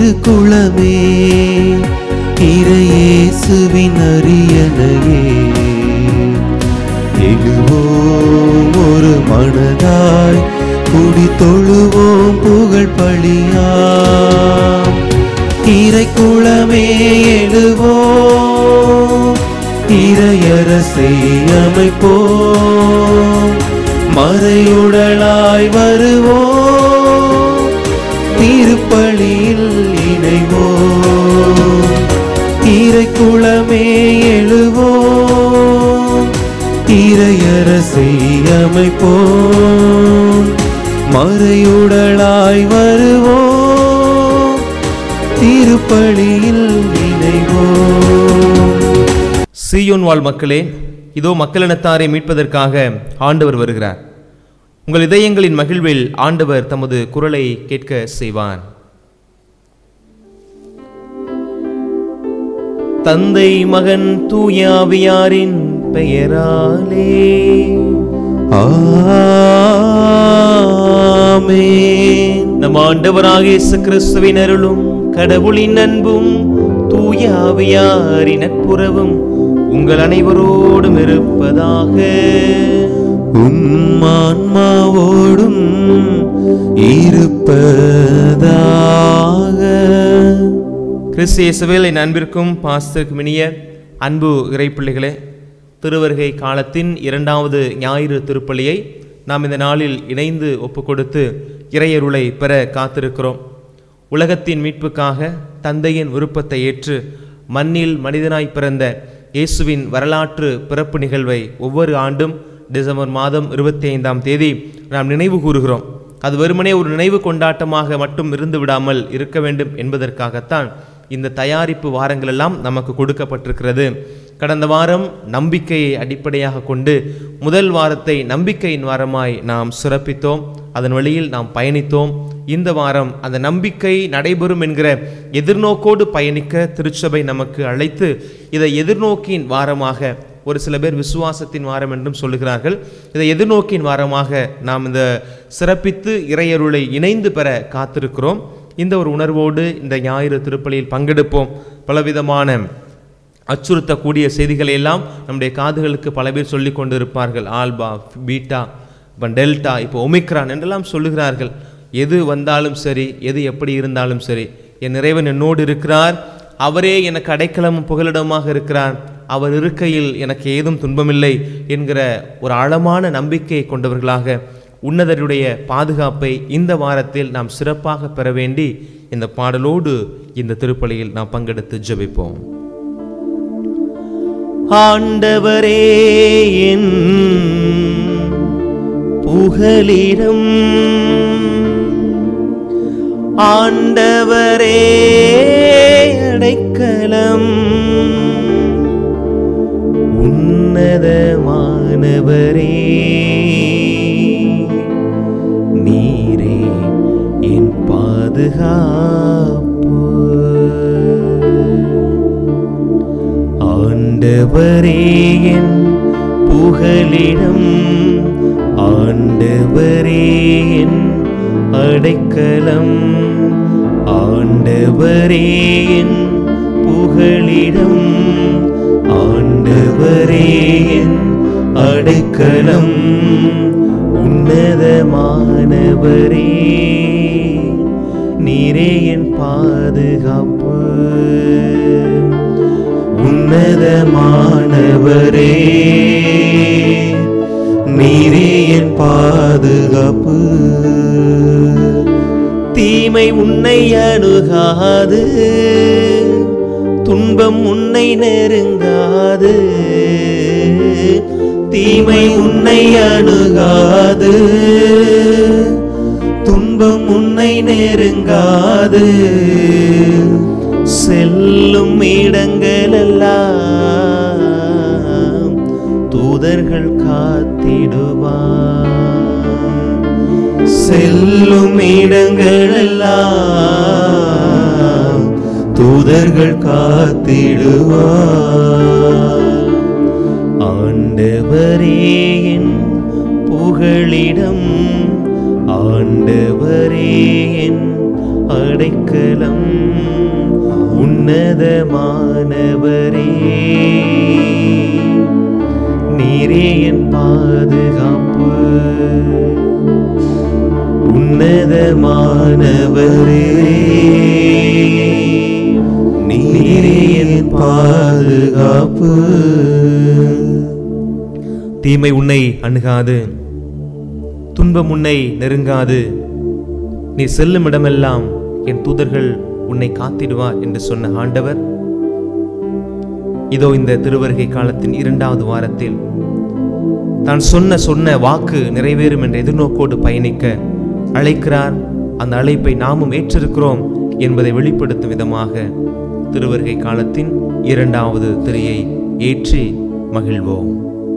திருக்குளமே இறையேசுவின் அரியணையே எழுவோம் ஒரு மனதாய் குடி தொழுவோம் புகழ் பழியாம் இறைக்குளமே எழுவோம் இறையரசை அமைப்போம் மறையுடலாய் வருவோம் திருப்பலியில் இணைவோம் இறைக்குளமே எழுவோம் இறையரசை அமைப்போம் மறையுடலாய் வருவோம் திருப்பலியில் இணைவோம் சீயோன் வாழ் மக்களே இதோ மக்களினத்தாரை மீட்பதற்காக ஆண்டவர் வருகிறார் உங்கள் இதயங்களின் மகிழ்வில் ஆண்டவர் தமது குரலை கேட்க செய்வான் தந்தை மகன் தூயாவியாரின் பெயராலே ஆமென் நம் ஆண்டவராக இயேசு கிறிஸ்துவின் அருளும் கடவுளின் அன்பும் தூய ஆவியாரின் நட்புறவும் உங்கள் அனைவரோடும் இருப்பதாக உம் ஆன்மாவோடும் இருப்பதாக கிறிஸ்து இயேசுவில் என் அன்பிற்கும் பாஸ்தருக்கு இனிய அன்பு இறைப்பிள்ளைகளே திருவருகை காலத்தின் இரண்டாவது ஞாயிறு திருப்பலியை நாம் இந்த நாளில் இணைந்து ஒப்புக்கொடுத்து இறையருளை பெற காத்திருக்கிறோம் உலகத்தின் மீட்புக்காக தந்தையின் விருப்பத்தை ஏற்று மண்ணில் மனிதனாய் பிறந்த இயேசுவின் வரலாற்று பிறப்பு நிகழ்வை ஒவ்வொரு ஆண்டும் டிசம்பர் மாதம் இருபத்தி ஐந்தாம் தேதி நாம் நினைவு கூறுகிறோம் அது வெறுமனே ஒரு நினைவு கொண்டாட்டமாக மட்டும் இருந்து விடாமல் இருக்க வேண்டும் என்பதற்காகத்தான் இந்த தயாரிப்பு வாரங்கள் எல்லாம் நமக்கு கொடுக்கப்பட்டிருக்கிறது கடந்த வாரம் நம்பிக்கையை அடிப்படையாக கொண்டு முதல் வாரத்தை நம்பிக்கையின் வாரமாய் நாம் சிறப்பித்தோம் அதன் வழியில் நாம் பயணித்தோம் இந்த வாரம் அந்த நம்பிக்கை நடைபெறும் என்கிற எதிர்நோக்கோடு பயணிக்க திருச்சபை நமக்கு அழைத்து இதை எதிர்நோக்கின் வாரமாக ஒரு சில பேர் விசுவாசத்தின் வாரம் என்றும் சொல்லுகிறார்கள் இதை எதிர்நோக்கின் வாரமாக நாம் இந்த சிறப்பித்து இறையருளை இணைந்து பெற காத்திருக்கிறோம் இந்த ஒரு உணர்வோடு இந்த ஞாயிறு திருப்பலியில் பங்கெடுப்போம் பலவிதமான அச்சுறுத்தக்கூடிய செய்திகளை எல்லாம் நம்முடைய காதுகளுக்கு பல பேர் சொல்லி கொண்டு இருப்பார்கள் ஆல்பா பீட்டா இப்போ டெல்டா இப்போ ஒமிக்ரான் என்றெல்லாம் சொல்லுகிறார்கள் எது வந்தாலும் சரி எது எப்படி இருந்தாலும் சரி என் இறைவன் என்னோடு இருக்கிறார் அவரே எனக்கு அடைக்கலமும் புகலிடமாக இருக்கிறார் அவர் இருக்கையில் எனக்கு ஏதும் துன்பமில்லை என்கிற ஒரு ஆழமான நம்பிக்கையை கொண்டவர்களாக உன்னதருடைய பாதுகாப்பை இந்த வாரத்தில் நாம் சிறப்பாக பெற வேண்டி இந்த பாடலோடு இந்த திருப்பலியில் நாம் பங்கெடுத்து ஜெபிப்போம் ஆண்டவரே என் புகலிடம் ஆண்டவரே அடைக்கலம் உன்னதமானவரே நீரே என் பாதுகாப்பு ஆண்டவரே என் புகலிடம் ஆண்டவரே என் அடைக்கலம் ஆண்டவரே என் புகலிடம் ஆண்டவரே என் அடைக்கலம் உன்னதமானவரே நீரே என் பாதுகாப்பு உன்னதமானவரே நீரே என் பாதுகாப்பு தீமை உன்னை அணுகாது துன்பம் உன்னை நெருங்காது தீமை உன்னை அணுகாது துன்பம் உன்னை நெருங்காது செல்லும் இடங்களெல்லாம் தூதர்கள் காத்திடுவார் செல்லும் இடங்களெல்லாம் தூதர்கள் காத்திடுவார் ஆண்டவரே என் புகழிடம் ஆண்டவரே என் அடைக்கலம் உன்னதமானவரே நீரே என் பாதுகாப்பு உன்னதமானவரே நீரே என் பாதுகாப்பு தீமை உன்னை அணுகாது துன்பம் உன்னை நெருங்காது நீ செல்லும் இடமெல்லாம் என் தூதர்கள் உன்னை காத்திடுவார் என்று சொன்ன ஆண்டவர் இதோ இந்த திருவருகை காலத்தின் இரண்டாவது வாரத்தில் தான் சொன்ன சொன்ன வாக்கு நிறைவேறும் என்ற எதிர்நோக்கோடு பயணிக்க அழைக்கிறார் அந்த அழைப்பை நாமும் ஏற்றிருக்கிறோம் என்பதை வெளிப்படுத்தும் விதமாக திருவருகை காலத்தின் இரண்டாவது திரையை ஏற்றி மகிழ்வோம்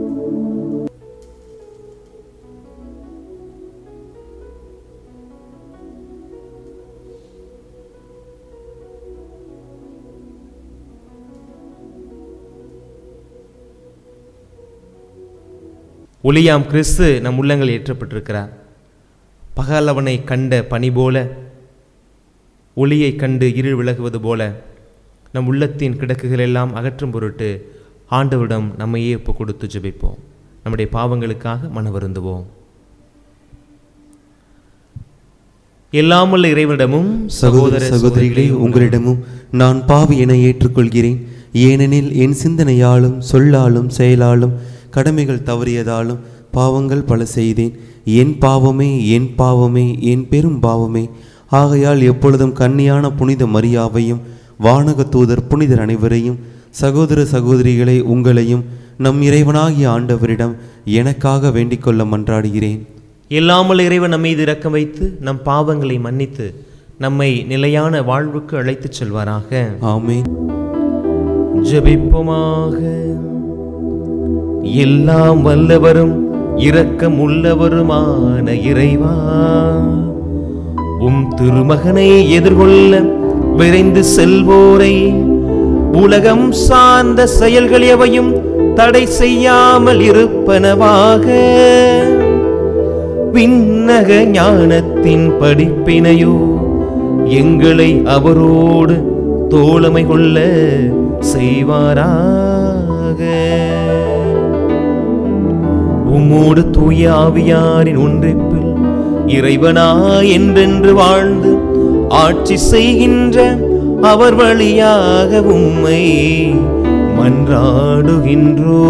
ஒளியாம் கிறிஸ்து நம் உள்ளங்கள் ஏற்றப்பட்டிருக்கிறார் பகலவனை கண்ட பனி போல ஒளியை கண்டு இருள் விலகுவது போல நம் உள்ளத்தின் கிடக்குகள் எல்லாம் அகற்றும் பொருட்டு ஆண்டவரிடம் நம்மையே ஒப்பு கொடுத்து ஜெபிப்போம் நம்முடைய பாவங்களுக்காக மனவருந்துவோம் எல்லாமுள்ள இறைவனிடமும் சகோதர சகோதரிகளே உங்களிடமும் நான் பாவி என ஏற்றுக்கொள்கிறேன் ஏனெனில் என் சிந்தனையாலும் சொல்லாலும் செயலாலும் கடமைகள் தவறியதாலும் பாவங்கள் பல செய்தேன் என் பாவமே என் பாவமே என் பெரும் பாவமே ஆகையால் எப்பொழுதும் கன்னியான புனித மரியாவையும் வானக தூதர் புனிதர் அனைவரையும் சகோதர சகோதரிகளை உங்களையும் நம் இறைவனாகிய ஆண்டவரிடம் எனக்காக வேண்டிக்கொள்ள மன்றாடுகிறேன் எல்லாமுள்ள இறைவன் நம் மீது இரக்கம் வைத்து நம் பாவங்களை மன்னித்து நம்மை நிலையான வாழ்வுக்கு அழைத்துச் செல்வாராக ஆமென் ஜெபிப்போமாக எல்லாம் வல்லவரும் இரக்கம் உள்ளவருமான இறைவா உம் திருமகனை எதிர்கொள்ள விரைந்து செல்வோரை உலகம் சார்ந்த செயல்கள் எவையும் தடை செய்யாமல் இருப்பனவாக விண்ணக ஞானத்தின் படிப்பினையோ எங்களை அவரோடு தோழமை கொள்ள செய்வாராக உம்மோடு தூய ஆவியாரின் ஒன்றிப்பில் இறைவனா என்றென்று வாழ்ந்து ஆட்சி செய்கின்ற அவர் வழியாக உம்மை மன்றாடுகின்றோ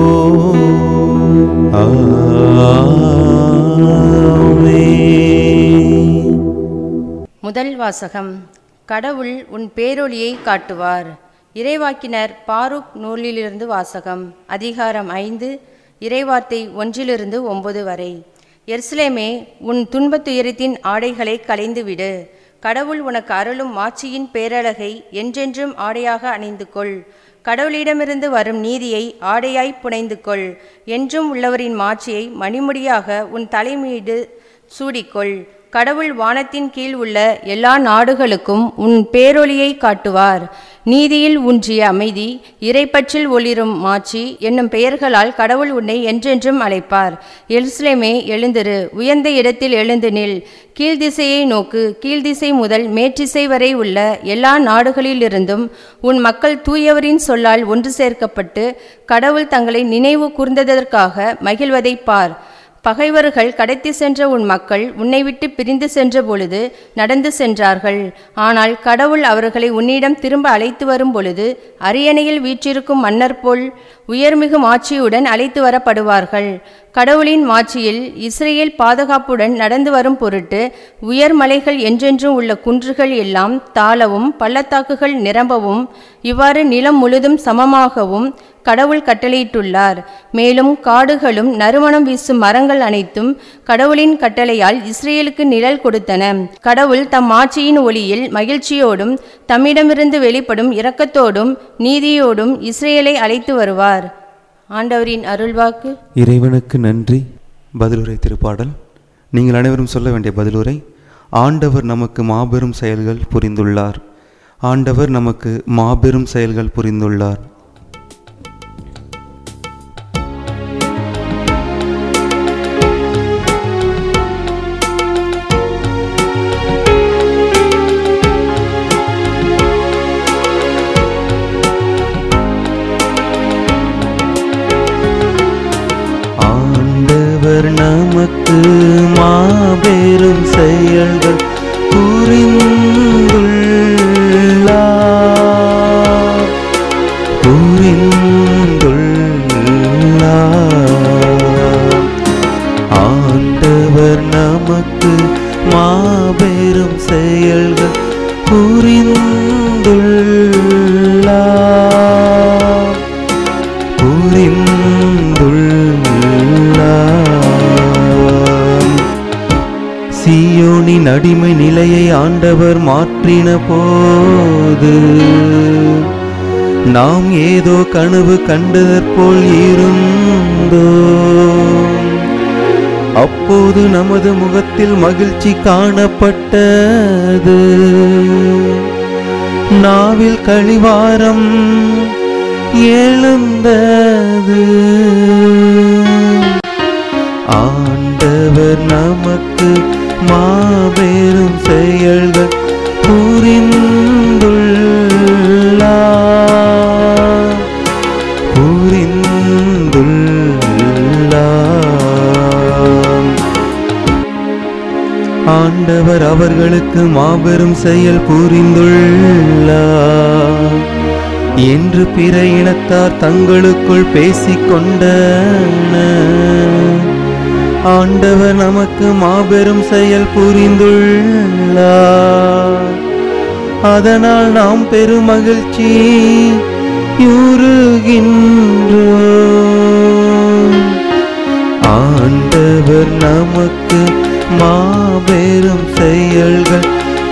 ஆமென் முதல் வாசகம் கடவுள் உன் பேரொளியை காட்டுவார் இறைவாக்கினர் பாரூக் நூலிலிருந்து வாசகம் அதிகாரம் ஐந்து இறைவார்த்தை ஒன்றிலிருந்து ஒன்பது வரை எருசலேமே உன் துன்பத் துயரத்தின் ஆடைகளை களைந்துவிடு கடவுள் உனக்கு அருளும் மாட்சியின் பேரழகை என்றென்றும் ஆடையாக அணிந்து கொள் கடவுளிடமிருந்து வரும் நீதியை ஆடையாய் புனைந்து கொள் என்றும் உள்ளவரின் மாட்சியை மணிமுடியாக உன் தலைமீது சூடிக்கொள் கடவுள் வானத்தின் கீழ் உள்ள எல்லா நாடுகளுக்கும் உன் பேரொளியை காட்டுவார் நீதியில் ஊன்றிய அமைதி இறைப்பற்றில் ஒளிரும் மாட்சி என்னும் பெயர்களால் கடவுள் உன்னை என்றென்றும் அழைப்பார் எருசலேமே எழுந்திரு உயர்ந்த இடத்தில் எழுந்து நில் கீழ்திசையை நோக்கு கீழ்திசை முதல் மேற்றிசை வரை உள்ள எல்லா நாடுகளிலிருந்தும் உன் மக்கள் தூயவரின் சொல்லால் ஒன்று சேர்க்கப்பட்டு கடவுள் தங்களை நினைவு கூர்ந்ததற்காக மகிழ்வதைப் பார் பகைவர்கள் கடத்தி சென்ற உன் மக்கள் உன்னை விட்டு பிரிந்து சென்ற பொழுது நடந்து சென்றார்கள் ஆனால் கடவுள் அவர்களை உன்னிடம் திரும்ப அழைத்து வரும் பொழுது அரியணையில் வீற்றிருக்கும் மன்னர் போல் உயர்மிகு மாட்சியுடன் அழைத்து வரப்படுவார்கள் கடவுளின் மாட்சியில் இஸ்ரேல் பாதுகாப்புடன் நடந்து வரும் பொருட்டு உயர் மலைகள் என்றென்றும் உள்ள குன்றுகள் எல்லாம் தாளவும் பள்ளத்தாக்குகள் நிரம்பவும் இவ்வாறு நிலம் முழுதும் சமமாகவும் கடவுள் கட்டளையிட்டுள்ளார் மேலும் காடுகளும் நறுமணம் வீசும் மரங்கள் அனைத்தும் கடவுளின் கட்டளையால் இஸ்ரேலுக்கு நிழல் கொடுத்தன கடவுள் தம் ஆட்சியின் ஒளியில் மகிழ்ச்சியோடும் தம்மிடமிருந்து வெளிப்படும் இரக்கத்தோடும் நீதியோடும் இஸ்ரேலை அழைத்து வருவார் ஆண்டவரின் அருள்வாக்கு இறைவனுக்கு நன்றி பதிலுரை திருப்பாடல் நீங்கள் அனைவரும் சொல்ல வேண்டிய பதிலுரை ஆண்டவர் நமக்கு மாபெரும் செயல்கள் புரிந்துள்ளார் ஆண்டவர் நமக்கு மாபெரும் செயல்கள் புரிந்துள்ளார் ஆண்டவர் நமக்கு மாபெரும் செயல்கள் புரிந்துள்ளார் புரிந்துள்ளார் ஆண்டவர் நமக்கு மாபெரும் செயல்கள் புரிந்துள்ளார் புரிந்துள்ளார் சீயோனின் அடிமை நிலையை ஆண்டவர் மாற்றின போது நாம் ஏதோ கனவு கண்டதற் போல் இருந்தோம் அப்போது நமது முகத்தில் மகிழ்ச்சி காணப்பட்டது நாவில் கழிவாரம் எழுந்தது ஆண்டவர் நமக்கு மாபெரும் செயல்கள் புரிந்துள்ளார் புரிந்துள்ளார் ஆண்டவர் அவர்களுக்கு மாபெரும் செயல் புரிந்துள்ளார் என்று பிற இனத்தார் தங்களுக்குள் பேசிக் கொண்டனர் ஆண்டவர் நமக்கு மாபெரும் செயல் புரிந்துள்ளார் அதனால் நாம் பெருமகிழ்ச்சி யுறுகின்றோம் ஆண்டவர் நமக்கு மாபெரும் செயல்கள்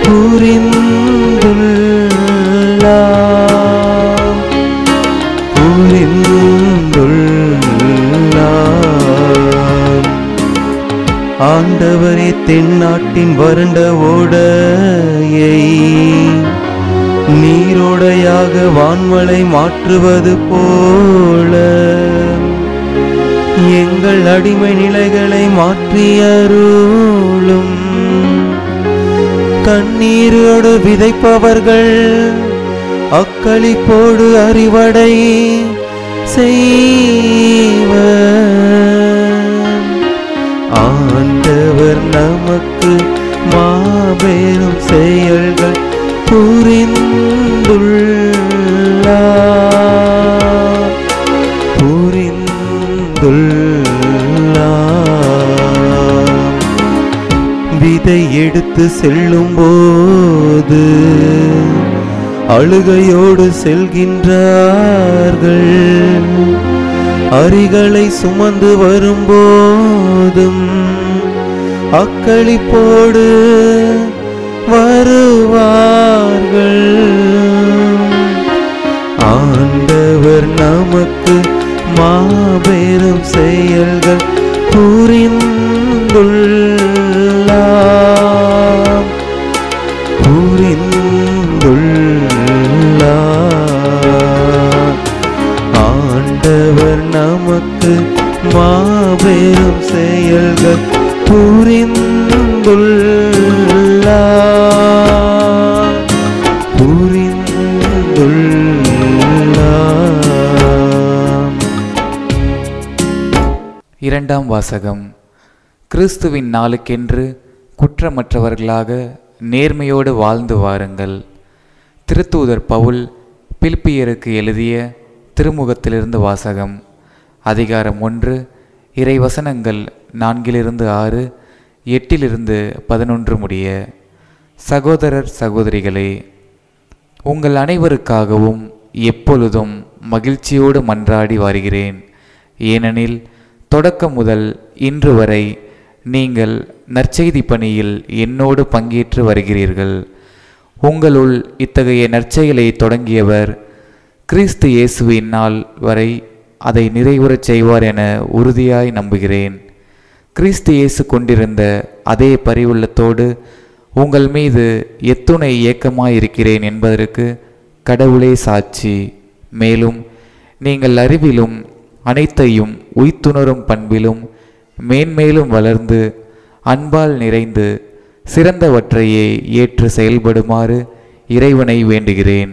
புரிந்துள்ளார் புரிந்துள்ளார் ஆண்டவரே தென்னாட்டின் வறண்ட ஓடையை நீரோடையாக வான்மலை மாற்றுவது போல எங்கள் அடிமை நிலைகளை மாற்றியருளும் கண்ணீரோடு விதைப்பவர்கள் அக்களிப்போடு அறிவடை செய்வர் ஆண்டவர் நமக்கு மாபெரும் செயல்கள் புரிந்துள்ளார் புரிந்துள்ளார் விதை எடுத்து செல்லும் போது அழுகையோடு செல்கின்றார்கள் அரிகளை சுமந்து வரும்போதும் அக்களிப்போடு வருவார்கள் ஆண்டவர் நமக்கு மாபெரும் செயல்கள் புரிந்துள்ளார் புரிந்துள்ளார் ஆண்டவர் நமக்கு மாபெரும் செயல்கள் புரிந்துள்ளார் புரிந்துள்ளார் இரண்டாம் வாசகம் கிறிஸ்துவின் நாளுக்கென்று குற்றமற்றவர்களாக நேர்மையோடு வாழ்ந்து வாருங்கள் திருத்தூதர் பவுல் பிலிப்பியருக்கு எழுதிய திருமுகத்திலிருந்து வாசகம் அதிகாரம் ஒன்று இறைவசனங்கள் நான்கிலிருந்து ஆறு எட்டிலிருந்து பதினொன்று முடிய சகோதரர் சகோதரிகளே உங்கள் அனைவருக்காகவும் எப்பொழுதும் மகிழ்ச்சியோடு மன்றாடி வருகிறேன் ஏனெனில் தொடக்கம் முதல் இன்று வரை நீங்கள் நற்செய்தி பணியில் என்னோடு பங்கேற்று வருகிறீர்கள் உங்களுள் இத்தகைய நற்செயலை தொடங்கியவர் கிறிஸ்து இயேசுவின் நாள் வரை அதை நிறைவுறச் செய்வார் என உறுதியாய் நம்புகிறேன் கிறிஸ்து இயேசு கொண்டிருந்த அதே பரிவுள்ளத்தோடு உங்கள் மீது எத்துணை ஏக்கமாயிருக்கிறேன் என்பதற்கு கடவுளே சாட்சி மேலும் நீங்கள் அறிவிலும் அனைத்தையும் உய்த்துணரும் பண்பிலும் மேன்மேலும் வளர்ந்து அன்பால் நிறைந்து சிறந்தவற்றையே ஏற்று செயல்படுமாறு இறைவனை வேண்டுகிறேன்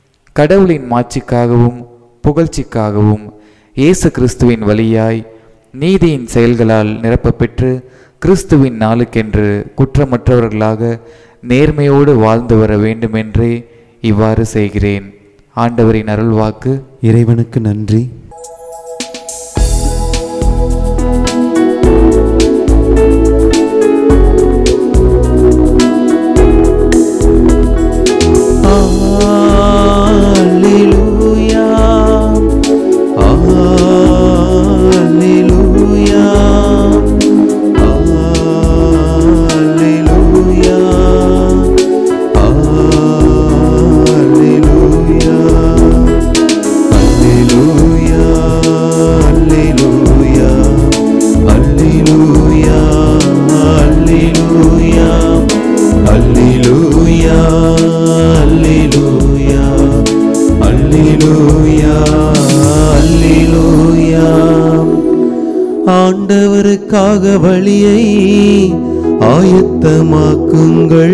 கடவுளின் மாட்சிக்காகவும் புகழ்ச்சிக்காகவும் இயேசு கிறிஸ்துவின் வழியாய் நீதியின் செயல்களால் நிரப்பப் பெற்று கிறிஸ்துவின் நாளுக்கென்று குற்றமற்றவர்களாக நேர்மையோடு வாழ்ந்து வர வேண்டுமென்றே இவ்வாறு செய்கிறேன் ஆண்டவரின் அருள்வாக்கு இறைவனுக்கு நன்றி Alleluia. Alleluia. Alleluia. Alleluia. Alleluia. Alleluia. Alleluia. Alleluia. Alleluia. Alleluia. Alleluia. Alleluia. ஆண்டவருக்காக வழியை ஆயத்தமாக்குங்கள்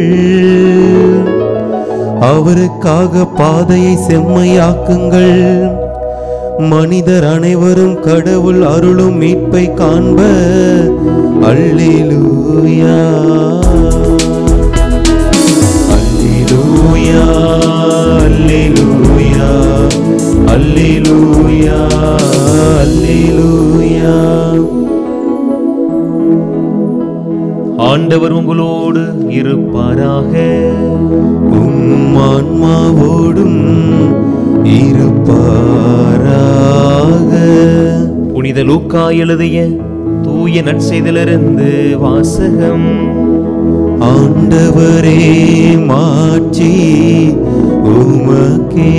அவருக்காக பாதையை செம்மையாக்குங்கள் மனிதர் அனைவரும் கடவுள் அருளும் மீட்பை காண்ப அல்லேலூயா அல்லேலூயா அல்லேலூயா அல்லேலூயா அல்லேலூயா ஆண்டவர் உங்களோடு இருப்பாராக உம் ஆன்மாவோடும் இருப்பாராக புனித லூக்கா எழுதிய தூய நற்செய்திலிருந்து வாசகம் ஆண்டவரே மாட்சி உமக்கே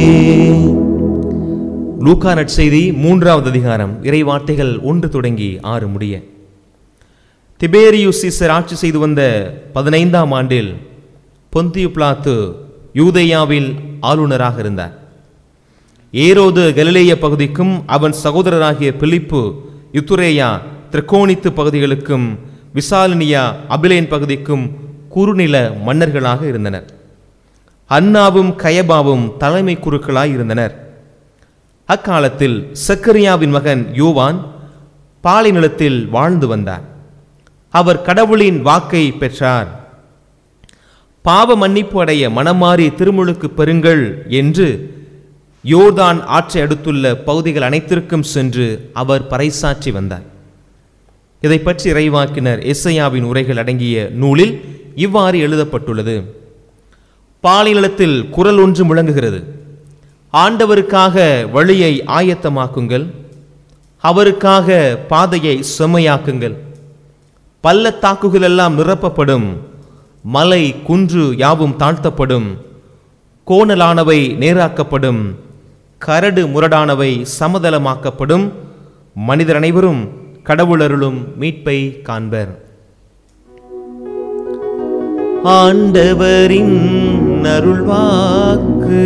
லூக்கா நற்செய்தி மூன்றாவது அதிகாரம் இறை வார்த்தைகள் ஒன்று தொடங்கி ஆறு முடிய திபேரியுஸ் சீசர் ஆட்சி செய்து வந்த பதினைந்தாம் ஆண்டில் பொந்தியு பிலாத்து யூதேயாவில் ஆளுநராக இருந்தார் ஏரோது கலிலேய பகுதிக்கும் அவன் சகோதரராகிய பிலிப்பு யுத்துரேயா திரக்கோணித்து பகுதிகளுக்கும் விசாலினியா அபிலேன் பகுதிக்கும் குறுநில மன்னர்களாக இருந்தனர் அன்னாவும் கயபாவும் தலைமை குருக்களாய் இருந்தனர் அக்காலத்தில் சக்கரியாவின் மகன் யோவான் பாலை நிலத்தில் வாழ்ந்து வந்தார் அவர் கடவுளின் வாக்கை பெற்றார் பாவ மன்னிப்பு அடைய மனமாறி திருமுழுக்கு பெறுங்கள் என்று யோர்தான் ஆற்றை அடுத்துள்ள பகுதிகள் அனைத்திற்கும் சென்று அவர் பறைசாற்றி வந்தார் இதை பற்றி இறைவாக்கினர் எஸ்ஐயாவின் உரைகள் அடங்கிய நூலில் இவ்வாறு எழுதப்பட்டுள்ளது பாலினத்தில் குரல் ஒன்று முழங்குகிறது ஆண்டவருக்காக வழியை ஆயத்தமாக்குங்கள் அவருக்காக பாதையை செம்மையாக்குங்கள் பள்ளத்தாக்குகள் எல்லாம் நிரப்பப்படும் மலை குன்று யாவும் தாழ்த்தப்படும் கோணலானவை நேராக்கப்படும் கரடு முரடானவை சமதளமாக்கப்படும் மனிதர் அனைவரும் கடவுளருளும் மீட்பை காண்பர் ஆண்டவரின் அருள்வாக்கு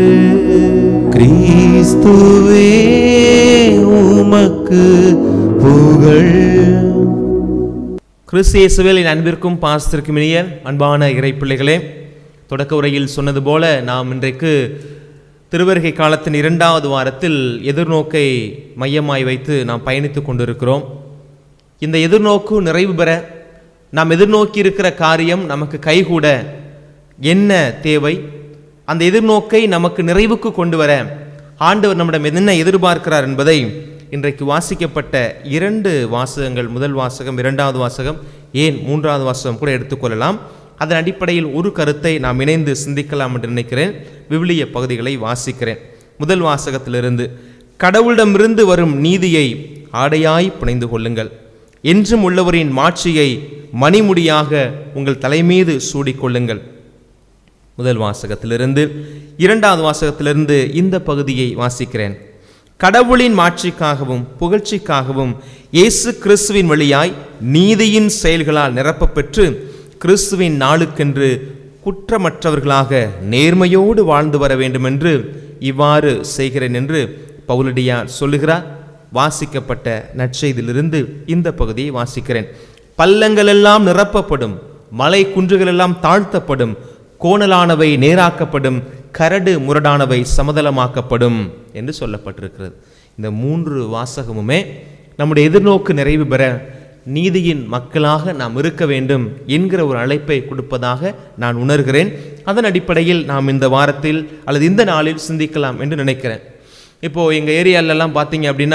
கிறிஸ்துவே உமக்கு புகழ் கிறிஸ்தியேசுவில் என் அன்பிற்கும் பாசத்திற்கும் இனிய அன்பான இறைப்பிள்ளைகளே தொடக்க உரையில் சொன்னது போல நாம் இன்றைக்கு திருவருகை காலத்தின் இரண்டாவது வாரத்தில் எதிர்நோக்கை மையமாய் வைத்து நாம் பயணித்துக் கொண்டிருக்கிறோம் இந்த எதிர்நோக்கு நிறைவு பெற நாம் எதிர்நோக்கி இருக்கிற காரியம் நமக்கு கைகூட என்ன தேவை அந்த எதிர்நோக்கை நமக்கு நிறைவுக்கு கொண்டு வர ஆண்டவர் நம்மிடம் என்ன எதிர்பார்க்கிறார் என்பதை இன்றைக்கு வாசிக்கப்பட்ட இரண்டு வாசகங்கள் முதல் வாசகம் இரண்டாவது வாசகம் ஏன் மூன்றாவது வாசகம் கூட எடுத்துக்கொள்ளலாம் அதன் அடிப்படையில் ஒரு கருத்தை நாம் இணைந்து சிந்திக்கலாம் என்று நினைக்கிறேன் விவிலிய பகுதிகளை வாசிக்கிறேன் முதல் வாசகத்திலிருந்து கடவுளிடமிருந்து வரும் நீதியை ஆடையாய் புனைந்து கொள்ளுங்கள் என்றும் உள்ளவரின் மாட்சியை மணிமுடியாக உங்கள் தலைமீது சூடிக்கொள்ளுங்கள் முதல் வாசகத்திலிருந்து இரண்டாவது வாசகத்திலிருந்து இந்த பகுதியை வாசிக்கிறேன் கடவுளின் மாட்சிக்காகவும் புகழ்ச்சிக்காகவும் இயேசு கிறிஸ்துவின் வழியாய் நீதியின் செயல்களால் நிரப்பப் பெற்று கிறிஸ்துவின் நாளுக்கென்று குற்றமற்றவர்களாக நேர்மையோடு வாழ்ந்து வர வேண்டுமென்று இவ்வாறு செய்கிறேன் என்று பவுலடியார் சொல்லுகிறார் வாசிக்கப்பட்ட நற்செய்தியிலிருந்து இந்த பகுதியை வாசிக்கிறேன் பள்ளங்களெல்லாம் நிரப்பப்படும் மலை குன்றுகளெல்லாம் தாழ்த்தப்படும் கோணலானவை நேராக்கப்படும் கரடு முரடானவை சமதளமாக்கப்படும் என்று சொல்லப்பட்டிருக்கிறது இந்த மூன்று வாசகமுமே நம்முடைய எதிர்நோக்கு நிறைவு பெற நீதியின் மக்களாக நாம் இருக்க வேண்டும் என்கிற ஒரு அழைப்பை கொடுப்பதாக நான் உணர்கிறேன் அதன் அடிப்படையில் நாம் இந்த வாரத்தில் அல்லது இந்த நாளில் சிந்திக்கலாம் என்று நினைக்கிறேன் இப்போது எங்கள் ஏரியாலெல்லாம் பார்த்தீங்க அப்படின்னா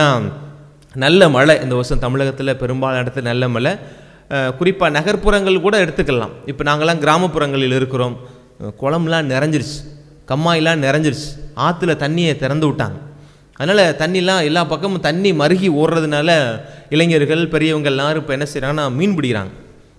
நல்ல மழை இந்த வருஷம் தமிழகத்தில் பெரும்பாலான இடத்துல நல்ல மழை குறிப்பாக நகர்ப்புறங்கள் கூட எடுத்துக்கலாம் இப்போ நாங்கள்லாம் கிராமப்புறங்களில் இருக்கிறோம் அஹ் குளம்லாம் நிறைஞ்சிருச்சு கம்மாயெல்லாம் நிறைஞ்சிருச்சு ஆற்றுல தண்ணியை திறந்து விட்டாங்க அதனால் தண்ணிலாம் எல்லா பக்கமும் தண்ணி மருகி ஓடுறதுனால இளைஞர்கள் பெரியவங்க எல்லாரும் இப்போ என்ன செய்கிறாங்கன்னா மீன் பிடிக்கிறாங்க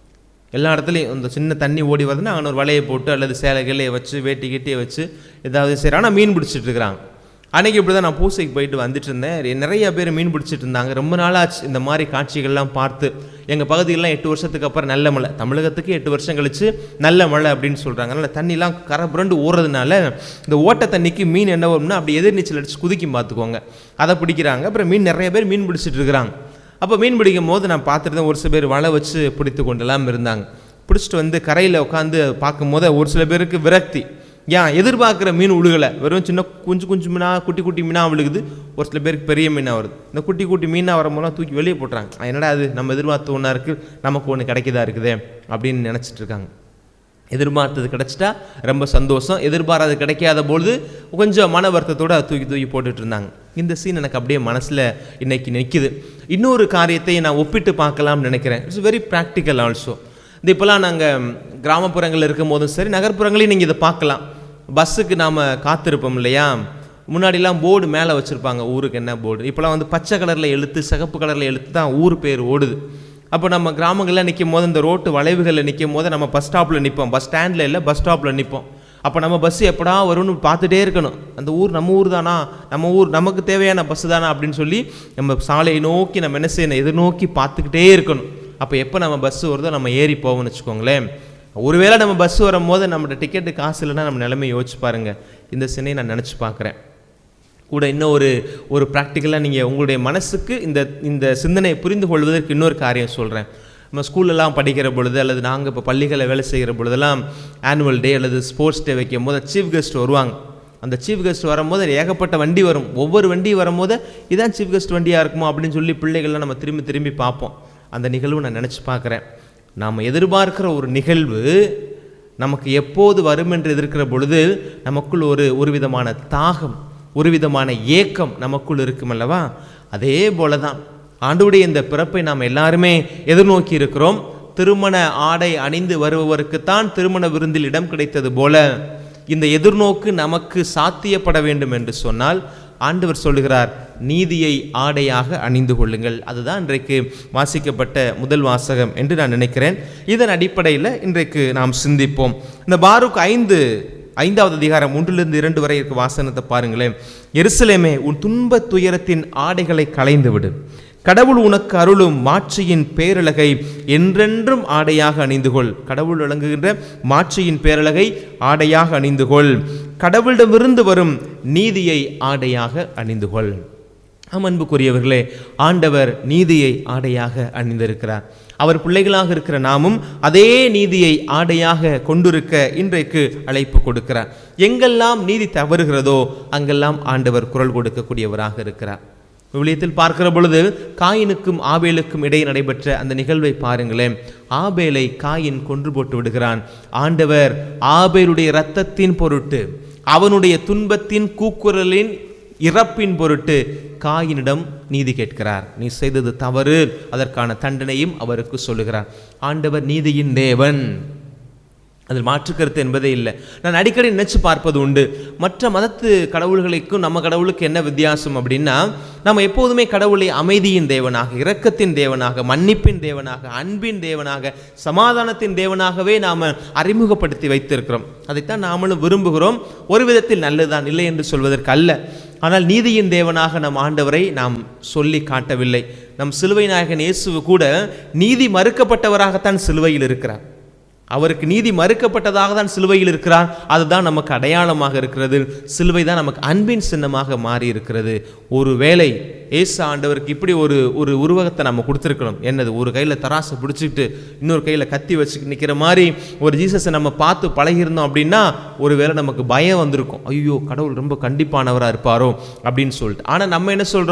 எல்லா இடத்துலையும் இந்த சின்ன தண்ணி ஓடி வருதுன்னா அங்கே ஒரு வலையை போட்டு அல்லது சேலை கிளையை வச்சு வேட்டி கிட்டியை வச்சு ஏதாவது செய்கிறாங்கன்னா மீன் பிடிச்சிட்டு இருக்கிறாங்க அன்னைக்கு இப்படி தான் நான் பூசைக்கு போயிட்டு வந்துட்டு இருந்தேன் நிறைய பேர் மீன் பிடிச்சிட்டு இருந்தாங்க ரொம்ப நாளாச்சு இந்த மாதிரி காட்சிகள்லாம் பார்த்து எங்கள் பகுதியெல்லாம் எட்டு வருஷத்துக்கு அப்புறம் நல்ல மழை தமிழகத்துக்கு எட்டு வருஷம் கழிச்சு நல்ல மழை அப்படின்னு சொல்கிறாங்க அதனால் தண்ணிலாம் கரை புரண்டு ஓடுறதுனால இந்த ஓட்ட தண்ணிக்கு மீன் என்ன வரும்னா அப்படி எதிர்நீச்சல் அடிச்சு குதிக்கும் பார்த்துக்கோங்க அதை பிடிக்கிறாங்க அப்புறம் மீன் நிறைய பேர் மீன் பிடிச்சிட்டு இருக்கிறாங்க அப்போ மீன் பிடிக்கும் போது நான் பார்த்துட்டு ஒரு சில பேர் வலை வச்சு பிடித்து கொண்டெல்லாம் இருந்தாங்க பிடிச்சிட்டு வந்து கரையில் உட்காந்து பார்க்கும்போது ஒரு சில பேருக்கு விரக்தி ஏன் எதிர்பார்க்குற மீன் உழுகலை வெறும் சின்ன குஞ்சு குஞ்சு மீனாக குட்டி குட்டி மீனாக விழுகுது ஒரு சில பேருக்கு பெரிய மீனாக வருது இந்த குட்டி குட்டி மீனாக வரும்போது தூக்கி வெளியே போட்டுறாங்க "ஆ, என்னடா அது நம்ம எதிர்பார்த்த ஒன்றா இருக்குது நமக்கு ஒன்று கிடைக்குதா இருக்குதே அப்படின்னு நினச்சிட்டு இருக்காங்க எதிர்பார்த்தது கிடைச்சிட்டா ரொம்ப சந்தோஷம் எதிர்பாராது கிடைக்காத பொழுது கொஞ்சம் மன வருத்தத்தோடு அதை தூக்கி தூக்கி போட்டுட்டு இருந்தாங்க இந்த சீன் எனக்கு அப்படியே மனசில் இன்னைக்கு நிற்கிது இன்னொரு காரியத்தை நான் ஒப்பிட்டு பார்க்கலாம்னு நினைக்கிறேன் இட்ஸ் வெரி ப்ராக்டிக்கல் ஆல்சோ இது இப்போலாம் நாங்கள் கிராமப்புறங்களில் இருக்கும் போதும் சரி நகர்ப்புறங்களையும் நீங்கள் இதை பார்க்கலாம் பஸ்ஸுக்கு நாம் காத்திருப்போம் இல்லையா முன்னாடிலாம் போர்டு மேலே வச்சுருப்பாங்க ஊருக்கு என்ன போர்டு இப்போலாம் வந்து பச்சை கலரில் எழுத்து சிகப்பு கலரில் எழுத்து தான் ஊர் பேர் ஓடுது அப்போ நம்ம கிராமங்களில் நிற்கும் போது இந்த ரோட்டு வளைவுகளில் நிற்கும் போது நம்ம பஸ் ஸ்டாப்பில் நிற்போம் பஸ் ஸ்டாண்டில் இல்லை பஸ் ஸ்டாப்பில் நிற்போம் அப்போ நம்ம பஸ் எப்படா வரும்னு பார்த்துட்டே இருக்கணும் அந்த ஊர் நம்ம ஊர் தானா நம்ம ஊர் நமக்கு தேவையான பஸ் தானா அப்படின்னு சொல்லி நம்ம சாலையை நோக்கி நம்ம என்ன செய்யணும் எதிர்நோக்கி பார்த்துக்கிட்டே இருக்கணும் அப்போ எப்போ நம்ம பஸ் வருதோ நம்ம ஏறி போவோம்னு வச்சுக்கோங்களேன் ஒருவேளை நம்ம பஸ் வரும்போது நம்மளோட டிக்கெட்டு காசு இல்லைன்னா நம்ம நிலைமை யோசிச்சு பாருங்க இந்த சினையை நான் நினச்சி பார்க்குறேன் கூட இன்னும் ஒரு ஒரு ப்ராக்டிக்கலாக நீங்கள் உங்களுடைய மனசுக்கு இந்த இந்த சிந்தனையை புரிந்து கொள்வதற்கு இன்னொரு காரியம் சொல்கிறேன் நம்ம ஸ்கூல்லலாம் படிக்கிற பொழுது அல்லது நாங்கள் இப்போ பள்ளிகளில் வேலை செய்கிற பொழுதெல்லாம் ஆனுவல் டே அல்லது ஸ்போர்ட்ஸ் டே வைக்கும் போது சீஃப் கெஸ்ட் வருவாங்க அந்த சீஃப் கெஸ்ட் வரும்போது ஏகப்பட்ட வண்டி வரும் ஒவ்வொரு வண்டி வரும்போது இதான் சீஃப் கெஸ்ட் வண்டியாக இருக்குமோ அப்படின்னு சொல்லி பிள்ளைகள்லாம் நம்ம திரும்பி திரும்பி பார்ப்போம் அந்த நிகழ்வு நான் நினச்சி பார்க்குறேன் நாம் எதிர்பார்க்கிற ஒரு நிகழ்வு நமக்கு எப்போது வரும் என்று எதிர்க்கிற பொழுது நமக்குள் ஒரு ஒரு விதமான தாகம் ஒரு விதமான ஏக்கம் நமக்குள் இருக்கும் அல்லவா அதே போல தான் ஆண்டுடைய இந்த பிறப்பை நாம் எல்லாருமே எதிர்நோக்கி இருக்கிறோம் திருமண ஆடை அணிந்து வருபவருக்குத்தான் திருமண விருந்தில் இடம் கிடைத்தது போல இந்த எதிர்நோக்கு நமக்கு சாத்தியப்பட வேண்டும் என்று சொன்னால் ஆண்டவர் சொல்லுகிறார் நீதியை ஆடையாக அணிந்து கொள்ளுங்கள் அதுதான் இன்றைக்கு வாசிக்கப்பட்ட முதல் வாசகம் என்று நான் நினைக்கிறேன் இதன் அடிப்படையில் இன்றைக்கு நாம் சிந்திப்போம் இந்த பாருக் ஐந்து ஐந்தாவது அதிகாரம் ஒன்றிலிருந்து இரண்டு வரை இருக்க வாசனத்தை பாருங்களேன் எருசலேமே உன் துன்பத் துயரத்தின் ஆடைகளை களைந்து விடு கடவுள் உனக்கு அருளும் மாட்சியின் பேரழகை என்றென்றும் ஆடையாக அணிந்து கொள் கடவுள் வழங்குகின்ற மாட்சியின் பேரழகை ஆடையாக அணிந்து கொள் கடவுளிடமிருந்து வரும் நீதியை ஆடையாக அணிந்து கொள் ஆம் அன்புக்குரியவர்களே ஆண்டவர் நீதியை ஆடையாக அணிந்திருக்கிறார் அவர் பிள்ளைகளாக இருக்கிற நாமும் அதே நீதியை ஆடையாக கொண்டிருக்க இன்றைக்கு அழைப்பு கொடுக்கிறார் எங்கெல்லாம் நீதி தவறுகிறதோ அங்கெல்லாம் ஆண்டவர் குரல் கொடுக்கக்கூடியவராக இருக்கிறார் விவிலியத்தில் பார்க்கிற பொழுது காயினுக்கும் ஆபேலுக்கும் இடையே நடைபெற்ற அந்த நிகழ்வை பாருங்களேன் ஆபேலை காயின் கொன்று போட்டு விடுகிறான் ஆண்டவர் ஆபேலுடைய இரத்தத்தின் பொருட்டு அவனுடைய துன்பத்தின் கூக்குரலின் இறப்பின் பொருட்டு காயினிடம் நீதி கேட்கிறார் நீ செய்தது தவறு அதற்கான தண்டனையும் அவருக்கு சொல்லுகிறார் ஆண்டவர் நீதியின் தேவன் அதில் மாற்றுக்கருத்து என்பதே இல்லை நான் அடிக்கடி நினைச்சு பார்ப்பது உண்டு மற்ற மதத்து கடவுள்களுக்கும் நம்ம கடவுளுக்கு என்ன வித்தியாசம் அப்படின்னா நம்ம எப்போதுமே கடவுளை அமைதியின் தேவனாக இரக்கத்தின் தேவனாக மன்னிப்பின் தேவனாக அன்பின் தேவனாக சமாதானத்தின் தேவனாகவே நாம் அறிமுகப்படுத்தி வைத்திருக்கிறோம் அதைத்தான் நாமளும் விரும்புகிறோம் ஒரு விதத்தில் நல்லதுதான் இல்லை என்று சொல்வதற்கு அல்ல ஆனால் நீதியின் தேவனாக நம் ஆண்டவரை நாம் சொல்லி காட்டவில்லை நம் சிலுவை நாயகன் இயேசு கூட நீதி மறுக்கப்பட்டவராகத்தான் சிலுவையில் இருக்கிறார் அவருக்கு நீதி மறுக்கப்பட்டதாக தான் சிலுவையில் இருக்கிறார் அதுதான் நமக்கு அடையாளமாக இருக்கிறது சிலுவை தான் நமக்கு அன்பின் சின்னமாக மாறி இருக்கிறது ஒரு வேளை ஏசு ஆண்டவருக்கு இப்படி ஒரு ஒரு உருவகத்தை நம்ம கொடுத்துருக்கணும் என்னது ஒரு கையில் தராசை பிடிச்சிக்கிட்டு இன்னொரு கையில் கத்தி வச்சுக்கிட்டு நிற்கிற மாதிரி ஒரு ஜீசஸை நம்ம பார்த்து பழகியிருந்தோம் அப்படின்னா ஒருவேளை நமக்கு பயம் வந்திருக்கும் ஐயோ கடவுள் ரொம்ப கண்டிப்பானவராக இருப்பாரோ அப்படின்னு சொல்லிட்டு ஆனால் நம்ம என்ன சொல்கிறோம்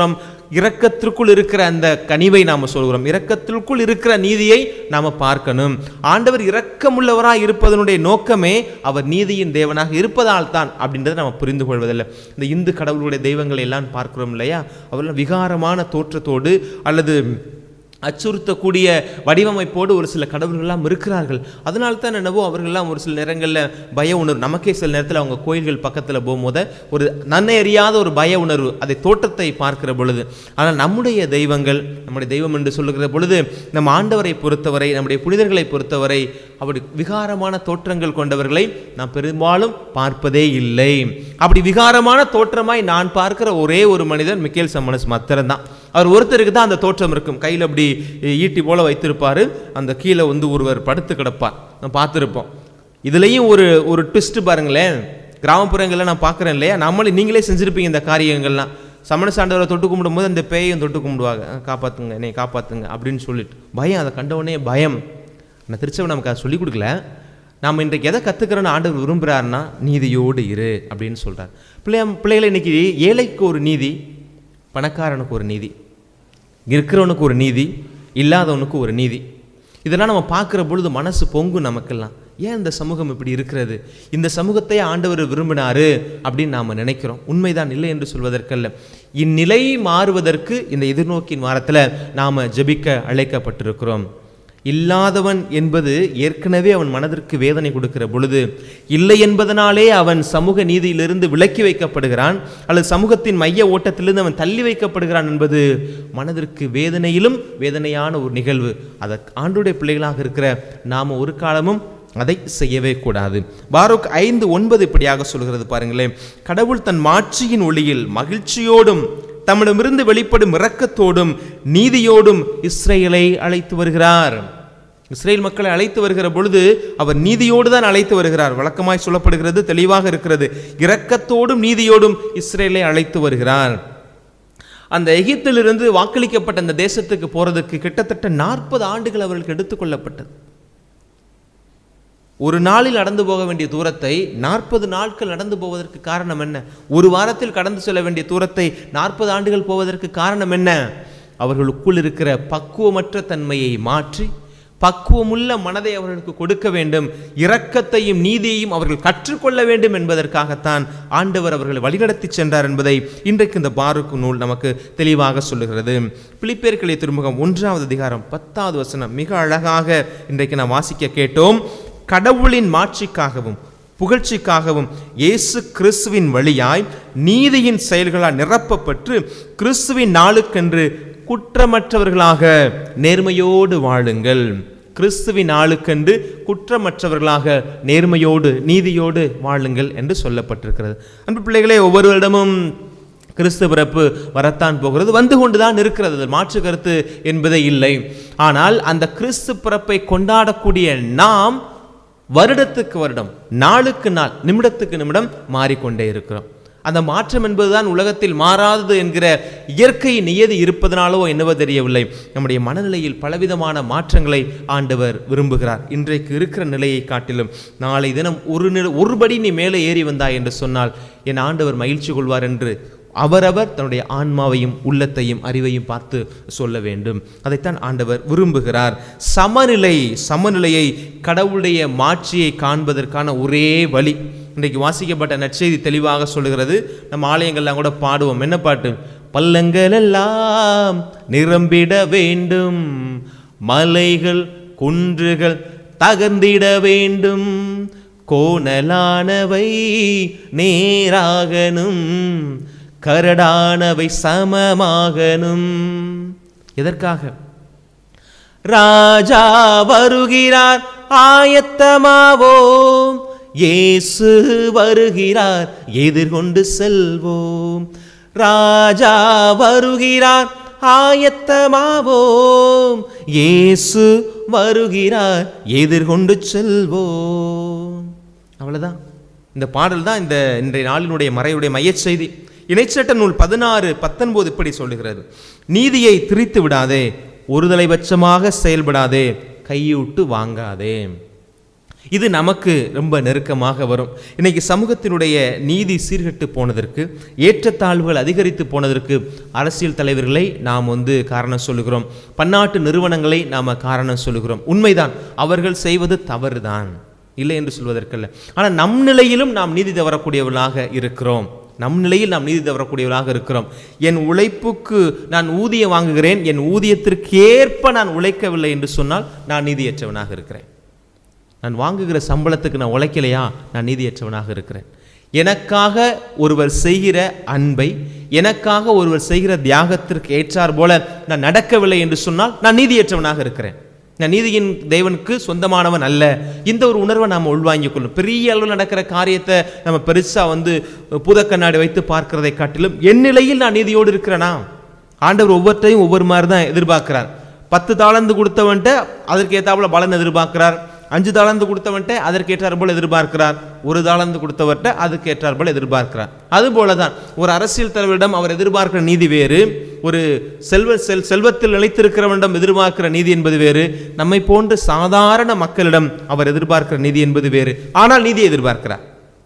இரக்கத்திற்குள் இருக்கிற அந்த கனிவை நாம சொல்கிறோம் இரக்கத்திற்குள் இருக்கிற நீதியை நாம பார்க்கணும் ஆண்டவர் இரக்கமுள்ளவராய் இருப்பதனுடைய நோக்கமே அவர் நீதியின் தேவனாக இருப்பதால் தான் அப்படின்றத நம்ம புரிந்து கொள்வதில்லை இந்த இந்து கடவுளுடைய தெய்வங்களை எல்லாம் பார்க்கிறோம் இல்லையா அவர்கள் விகாரமான தோற்றத்தோடு அல்லது அச்சுறுத்தக்கூடிய வடிவமைப்போடு ஒரு சில கடவுள்கள்லாம் இருக்கிறார்கள் அதனால தான் என்னவோ அவர்கள்லாம் ஒரு சில நேரங்களில் பய உணர்வு நமக்கே சில நேரத்தில் அவங்க கோயில்கள் பக்கத்தில் போகும்போது ஒரு நன்மை அறியாத ஒரு பய உணர்வு அதை தோற்றத்தை பார்க்கிற பொழுது ஆனால் நம்முடைய தெய்வங்கள் நம்முடைய தெய்வம் என்று சொல்லுகிற பொழுது நம் ஆண்டவரை பொறுத்தவரை நம்முடைய புனிதர்களை பொறுத்தவரை அப்படி விகாரமான தோற்றங்கள் கொண்டவர்களை நாம் பெரும்பாலும் பார்ப்பதே இல்லை அப்படி விகாரமான தோற்றமாய் நான் பார்க்கிற ஒரே ஒரு மனிதர் மிக்கேல் சம்மனஸ் மாத்திரம்தான் அவர் ஒருத்தருக்கு தான் அந்த தோற்றம் இருக்கும் கையில் அப்படி ஈட்டி போல வைத்திருப்பாரு அந்த கீழே வந்து ஒருவர் படுத்து கிடப்பார் நான் பார்த்துருப்போம் இதுலேயும் ஒரு ஒரு ட்விஸ்ட் பாருங்களேன் கிராமப்புறங்களில் நான் பார்க்குறேன் இல்லையா நம்மளே நீங்களே செஞ்சுருப்பீங்க இந்த காரியங்கள்லாம் சமண சாண்டவரை தொட்டு கும்பிடும்போது அந்த பேயும் தொட்டு கும்பிடுவாங்க "அஹ், காப்பாத்துங்க என்னை காப்பாத்துங்க அப்படின்னு சொல்லிட்டு பயம் அதை கண்டவுடனே பயம் நான் திருச்சபை நமக்கு அதை சொல்லிக் கொடுக்கல நாம் இன்றைக்கு எதை கற்றுக்கிறோன்னு ஆண்டவர் விரும்புகிறாருன்னா நீதியோடு இரு அப்படின்னு சொல்கிறார் பிள்ளைய பிள்ளைகளை இன்னைக்கு ஏழைக்கு ஒரு நீதி பணக்காரனுக்கு ஒரு நீதி இருக்கிறவனுக்கு ஒரு நீதி இல்லாதவனுக்கு ஒரு நீதி இதெல்லாம் நம்ம பார்க்குற பொழுது மனசு பொங்கும் நமக்கெல்லாம் ஏன் இந்த சமூகம் இப்படி இருக்கிறது இந்த சமூகத்தை ஆண்டவர் விரும்பினாரு அப்படின்னு நாம் நினைக்கிறோம் உண்மைதான் இல்லை என்று சொல்வதற்கல்ல இந்நிலை மாறுவதற்கு இந்த எதிர்நோக்கின் வாரத்தில் நாம் ஜெபிக்க அழைக்கப்பட்டிருக்கிறோம் இல்லாதவன் என்பது ஏற்கனவே அவன் மனதிற்கு வேதனை கொடுக்கிற பொழுது இல்லை என்பதனாலே அவன் சமூக நீதியிலிருந்து விலக்கி வைக்கப்படுகிறான் அல்லது சமூகத்தின் மைய ஓட்டத்திலிருந்து அவன் தள்ளி வைக்கப்படுகிறான் என்பது மனதிற்கு வேதனையிலும் வேதனையான ஒரு நிகழ்வு அதை ஆண்டுடைய பிள்ளைகளாக இருக்கிற நாம் ஒரு காலமும் அதை செய்யவே கூடாது பாரூக் ஐந்து ஒன்பது இப்படியாக சொல்கிறது பாருங்களேன் கடவுள் தன் மாட்சியின் ஒளியில் மகிழ்ச்சியோடும் தம்மிடமிருந்து வெளிப்படும் இரக்கத்தோடும் நீதியோடும் இஸ்ரேலை அழைத்து வருகிறார் இஸ்ரேல் மக்களை அழைத்து வருகிற பொழுது அவர் நீதியோடு தான் அழைத்து வருகிறார் வழக்கமாய் சொல்லப்படுகிறது தெளிவாக இருக்கிறது இரக்கத்தோடும் நீதியோடும் இஸ்ரேலை அழைத்து வருகிறார் அந்த எகிப்திலிருந்து வாக்களிக்கப்பட்ட அந்த தேசத்துக்கு போறதுக்கு கிட்டத்தட்ட நாற்பது ஆண்டுகள் அவர்களுக்கு எடுத்துக்கொள்ளப்பட்டது ஒரு நாளில் நடந்து போக வேண்டிய தூரத்தை நாற்பது நாட்கள் நடந்து போவதற்கு காரணம் என்ன ஒரு வாரத்தில் கடந்து செல்ல வேண்டிய தூரத்தை நாற்பது ஆண்டுகள் போவதற்கு காரணம் என்ன அவர்களுக்குள் இருக்கிற பக்குவமற்ற தன்மையை மாற்றி பக்குவமுள்ள மனதை அவர்களுக்கு கொடுக்க வேண்டும் இரக்கத்தையும் நீதியையும் அவர்கள் கற்றுக்கொள்ள வேண்டும் என்பதற்காகத்தான் ஆண்டவர் அவர்களை வழிநடத்தி சென்றார் என்பதை இன்றைக்கு இந்த பாருக்கு நூல் நமக்கு தெளிவாக சொல்லுகிறது பிலிப்பேர்களை திருமுகம் ஒன்றாவது அதிகாரம் பத்தாவது வசனம் மிக அழகாக இன்றைக்கு நாம் வாசிக்க கேட்டோம் கடவுளின் மாட்சிக்காகவும் புகழ்ச்சிக்காகவும் இயேசு கிறிஸ்துவின் வழியாய் நீதியின் செயல்களால் நிரப்பப்பட்டு கிறிஸ்துவின் நாளுக்கென்று குற்றமற்றவர்களாக நேர்மையோடு வாழுங்கள் கிறிஸ்துவின் நாளுக்கென்று குற்றமற்றவர்களாக நேர்மையோடு நீதியோடு வாழுங்கள் என்று சொல்லப்பட்டிருக்கிறது அன்பு பிள்ளைகளே ஒவ்வொருவரிடமும் கிறிஸ்து பிறப்பு வரத்தான் போகிறது வந்து கொண்டுதான் இருக்கிறது அதில் மாற்று கருத்து என்பதே இல்லை ஆனால் அந்த கிறிஸ்து பிறப்பை கொண்டாடக்கூடிய நாம் வருடத்துக்கு வருடம் நாளுக்கு நாள் நிமிடத்துக்கு நிமிடம் மாறிக்கொண்டே இருக்கிறோம் அந்த மாற்றம் என்பதுதான் உலகத்தில் மாறாதது என்கிற இயற்கை நியதி இருப்பதனாலோ என்னவோ தெரியவில்லை நம்முடைய மனநிலையில் பலவிதமான மாற்றங்களை ஆண்டவர் விரும்புகிறார் இன்றைக்கு இருக்கிற நிலையை காட்டிலும் நாளை தினம் ஒரு நில ஒருபடி நீ மேலே ஏறி வந்தாய் என்று சொன்னால் என் ஆண்டவர் மகிழ்ச்சி கொள்வார் என்று அவரவர் தன்னுடைய ஆன்மாவையும் உள்ளத்தையும் அறிவையும் பார்த்து சொல்ல வேண்டும் அதைத்தான் ஆண்டவர் விரும்புகிறார் சமநிலை சமநிலையை கடவுளுடைய மாட்சியை காண்பதற்கான ஒரே வழி இன்றைக்கு வாசிக்கப்பட்ட நற்செய்தி தெளிவாக சொல்லுகிறது நம்ம ஆலயங்கள்லாம் கூட பாடுவோம் என்ன பாட்டு பள்ளங்கள் எல்லாம் நிரம்பிட வேண்டும் மலைகள் குன்றுகள் தகர்ந்திட வேண்டும் கோணலானவை நேராகணும் கரடானவை சமமாகணும் எதற்காக ராஜா வருகிறார் ஆயத்தமாவோம் இயேசு வருகிறார் எதிர்கொண்டு செல்வோம் ராஜா வருகிறார் ஆயத்தமாவோம் இயேசு வருகிறார் எதிர்கொண்டு செல்வோம் அவ்வளவுதான் இந்த பாடல் தான் இந்த இன்றைய நாளினுடைய மறையுடைய மையச் செய்தி இணைச்சட்ட நூல் பதினாறு பத்தொன்பது இப்படி சொல்லுகிறது நீதியை திரித்து விடாதே ஒருதலைபட்சமாக செயல்படாதே கையூட்டு வாங்காதே இது நமக்கு ரொம்ப நெருக்கமாக வரும் இன்னைக்கு சமூகத்தினுடைய நீதி சீர்கெட்டு போனதற்கு ஏற்றத்தாழ்வுகள் அதிகரித்து போனதற்கு அரசியல் தலைவர்களை நாம் வந்து காரணம் சொல்லுகிறோம் பன்னாட்டு நிறுவனங்களை நாம் காரணம் சொல்லுகிறோம் உண்மைதான் அவர்கள் செய்வது தவறுதான் இல்லை என்று சொல்வதற்கல்ல ஆனால் நம் நிலையிலும் நாம் நீதி தவறக்கூடியவர்களாக இருக்கிறோம் நம் நிலையில் நாம் நீதி தவறக்கூடியவர்களாக இருக்கிறோம் என் உழைப்புக்கு நான் ஊதியம் வாங்குகிறேன் என் ஊதியத்திற்கேற்ப நான் உழைக்கவில்லை என்று சொன்னால் நான் நீதியற்றவனாக இருக்கிறேன் நான் வாங்குகிற சம்பளத்துக்கு நான் உழைக்கலையா நான் நீதியற்றவனாக இருக்கிறேன் எனக்காக ஒருவர் செய்கிற அன்பை எனக்காக ஒருவர் செய்கிற தியாகத்திற்கு ஏற்றார் போல நான் நடக்கவில்லை என்று சொன்னால் நான் நீதியற்றவனாக இருக்கிறேன் நான் நீதியின் தேவனுக்கு சொந்தமானவன் அல்ல இந்த ஒரு உணர்வை நாம் உள்வாங்கிக் கொள்ளும் பெரிய அளவில் நடக்கிற காரியத்தை நம்ம பெருசா வந்து பூதக்கண்ணாடி வைத்து பார்க்கிறதை காட்டிலும் என் நிலையில் நான் நீதியோடு இருக்கிறேனா ஆண்டவர் ஒவ்வொருத்தையும் ஒவ்வொரு மாதிரி தான் எதிர்பார்க்கிறார் பத்து தாளந்து கொடுத்தவன்ட்ட அதற்கு ஏத்தாப்புல பலன் எதிர்பார்க்கிறார் அஞ்சு தாளந்து கொடுத்தவன்ட்ட அதற்கு ஏற்றார் போல எதிர்பார்க்கிறார் ஒரு தாளந்து கொடுத்தவர்கிட்ட அதுக்கு ஏற்றார் போல எதிர்பார்க்கிறார் அதுபோல தான் ஒரு அரசியல் தலைவரிடம் அவர் எதிர்பார்க்கிற நீதி வேறு ஒரு செல்வ செல் செல்வத்தில் நிலைத்திருக்கிறவனிடம் எதிர்பார்க்கிற நீதி என்பது வேறு நம்மை போன்ற சாதாரண மக்களிடம் அவர் எதிர்பார்க்கிற நீதி என்பது வேறு ஆனால் நீதியை எதிர்பார்க்கிறார்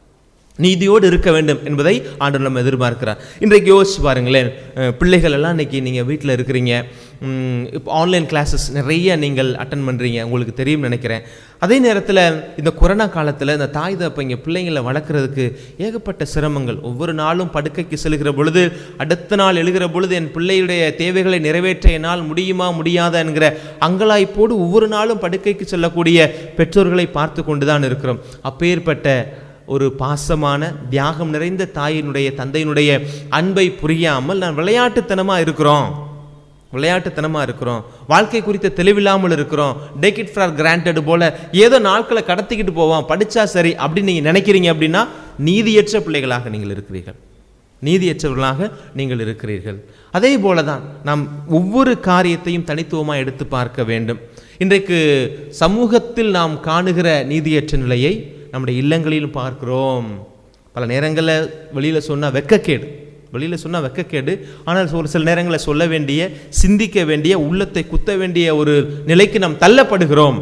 நீதியோடு இருக்க வேண்டும் என்பதை ஆண்டவர் நம்ம எதிர்பார்க்கிறார் இன்றைக்கு யோசிச்சு பாருங்களேன் அஹ் பிள்ளைகள் எல்லாம் இன்னைக்கு நீங்கள் வீட்டில் இருக்கிறீங்க உம், இப்போ ஆன்லைன் கிளாஸஸ் நிறைய நீங்கள் அட்டன் பண்ணுறீங்க உங்களுக்கு தெரியும் நினைக்கிறேன் அதே நேரத்தில் இந்த கொரோனா காலத்தில் இந்த தாய் தப்பைங்க பிள்ளைங்களை வளர்க்குறதுக்கு ஏகப்பட்ட சிரமங்கள் ஒவ்வொரு நாளும் படுக்கைக்கு செல்கிற பொழுது அடுத்த நாள் எழுகிற பொழுது என் பிள்ளையுடைய தேவைகளை நிறைவேற்ற என்னால் முடியுமா முடியாதா என்கிற அங்கலாய்ப்போடு ஒவ்வொரு நாளும் படுக்கைக்கு செல்லக்கூடிய பெற்றோர்களை பார்த்து கொண்டு தான் இருக்கிறோம் அப்பேற்பட்ட ஒரு பாசமான தியாகம் நிறைந்த தாயினுடைய தந்தையினுடைய அன்பை புரியாமல் நான் விளையாட்டுத்தனமாக இருக்கிறோம் விளையாட்டுத்தனமாக இருக்கிறோம் வாழ்க்கை குறித்த தெளிவில்லாமல் இருக்கிறோம் டேக் இட் ஃபார் கிராண்டட் போல ஏதோ நாட்களை கடத்திக்கிட்டு போவோம் படிச்சா சரி அப்படின்னு நீங்கள் நினைக்கிறீங்க அப்படின்னா நீதியற்ற பிள்ளைகளாக நீங்கள் இருக்கிறீர்கள் நீதியற்றவர்களாக நீங்கள் இருக்கிறீர்கள் அதே போல தான் நாம் ஒவ்வொரு காரியத்தையும் தனித்துவமாக எடுத்து பார்க்க வேண்டும் இன்றைக்கு சமூகத்தில் நாம் காணுகிற நீதியற்ற நிலையை நம்முடைய இல்லங்களிலும் பார்க்கிறோம் பல நேரங்களில் வெளியில் சொன்னால் வெக்கக்கேடு வெளியில் சொன்னால் வெக்கக்கேடு ஆனால் ஒரு சில நேரங்களில் சொல்ல வேண்டிய சிந்திக்க வேண்டிய உள்ளத்தை குத்த வேண்டிய ஒரு நிலைக்கு நாம் தள்ளப்படுகிறோம்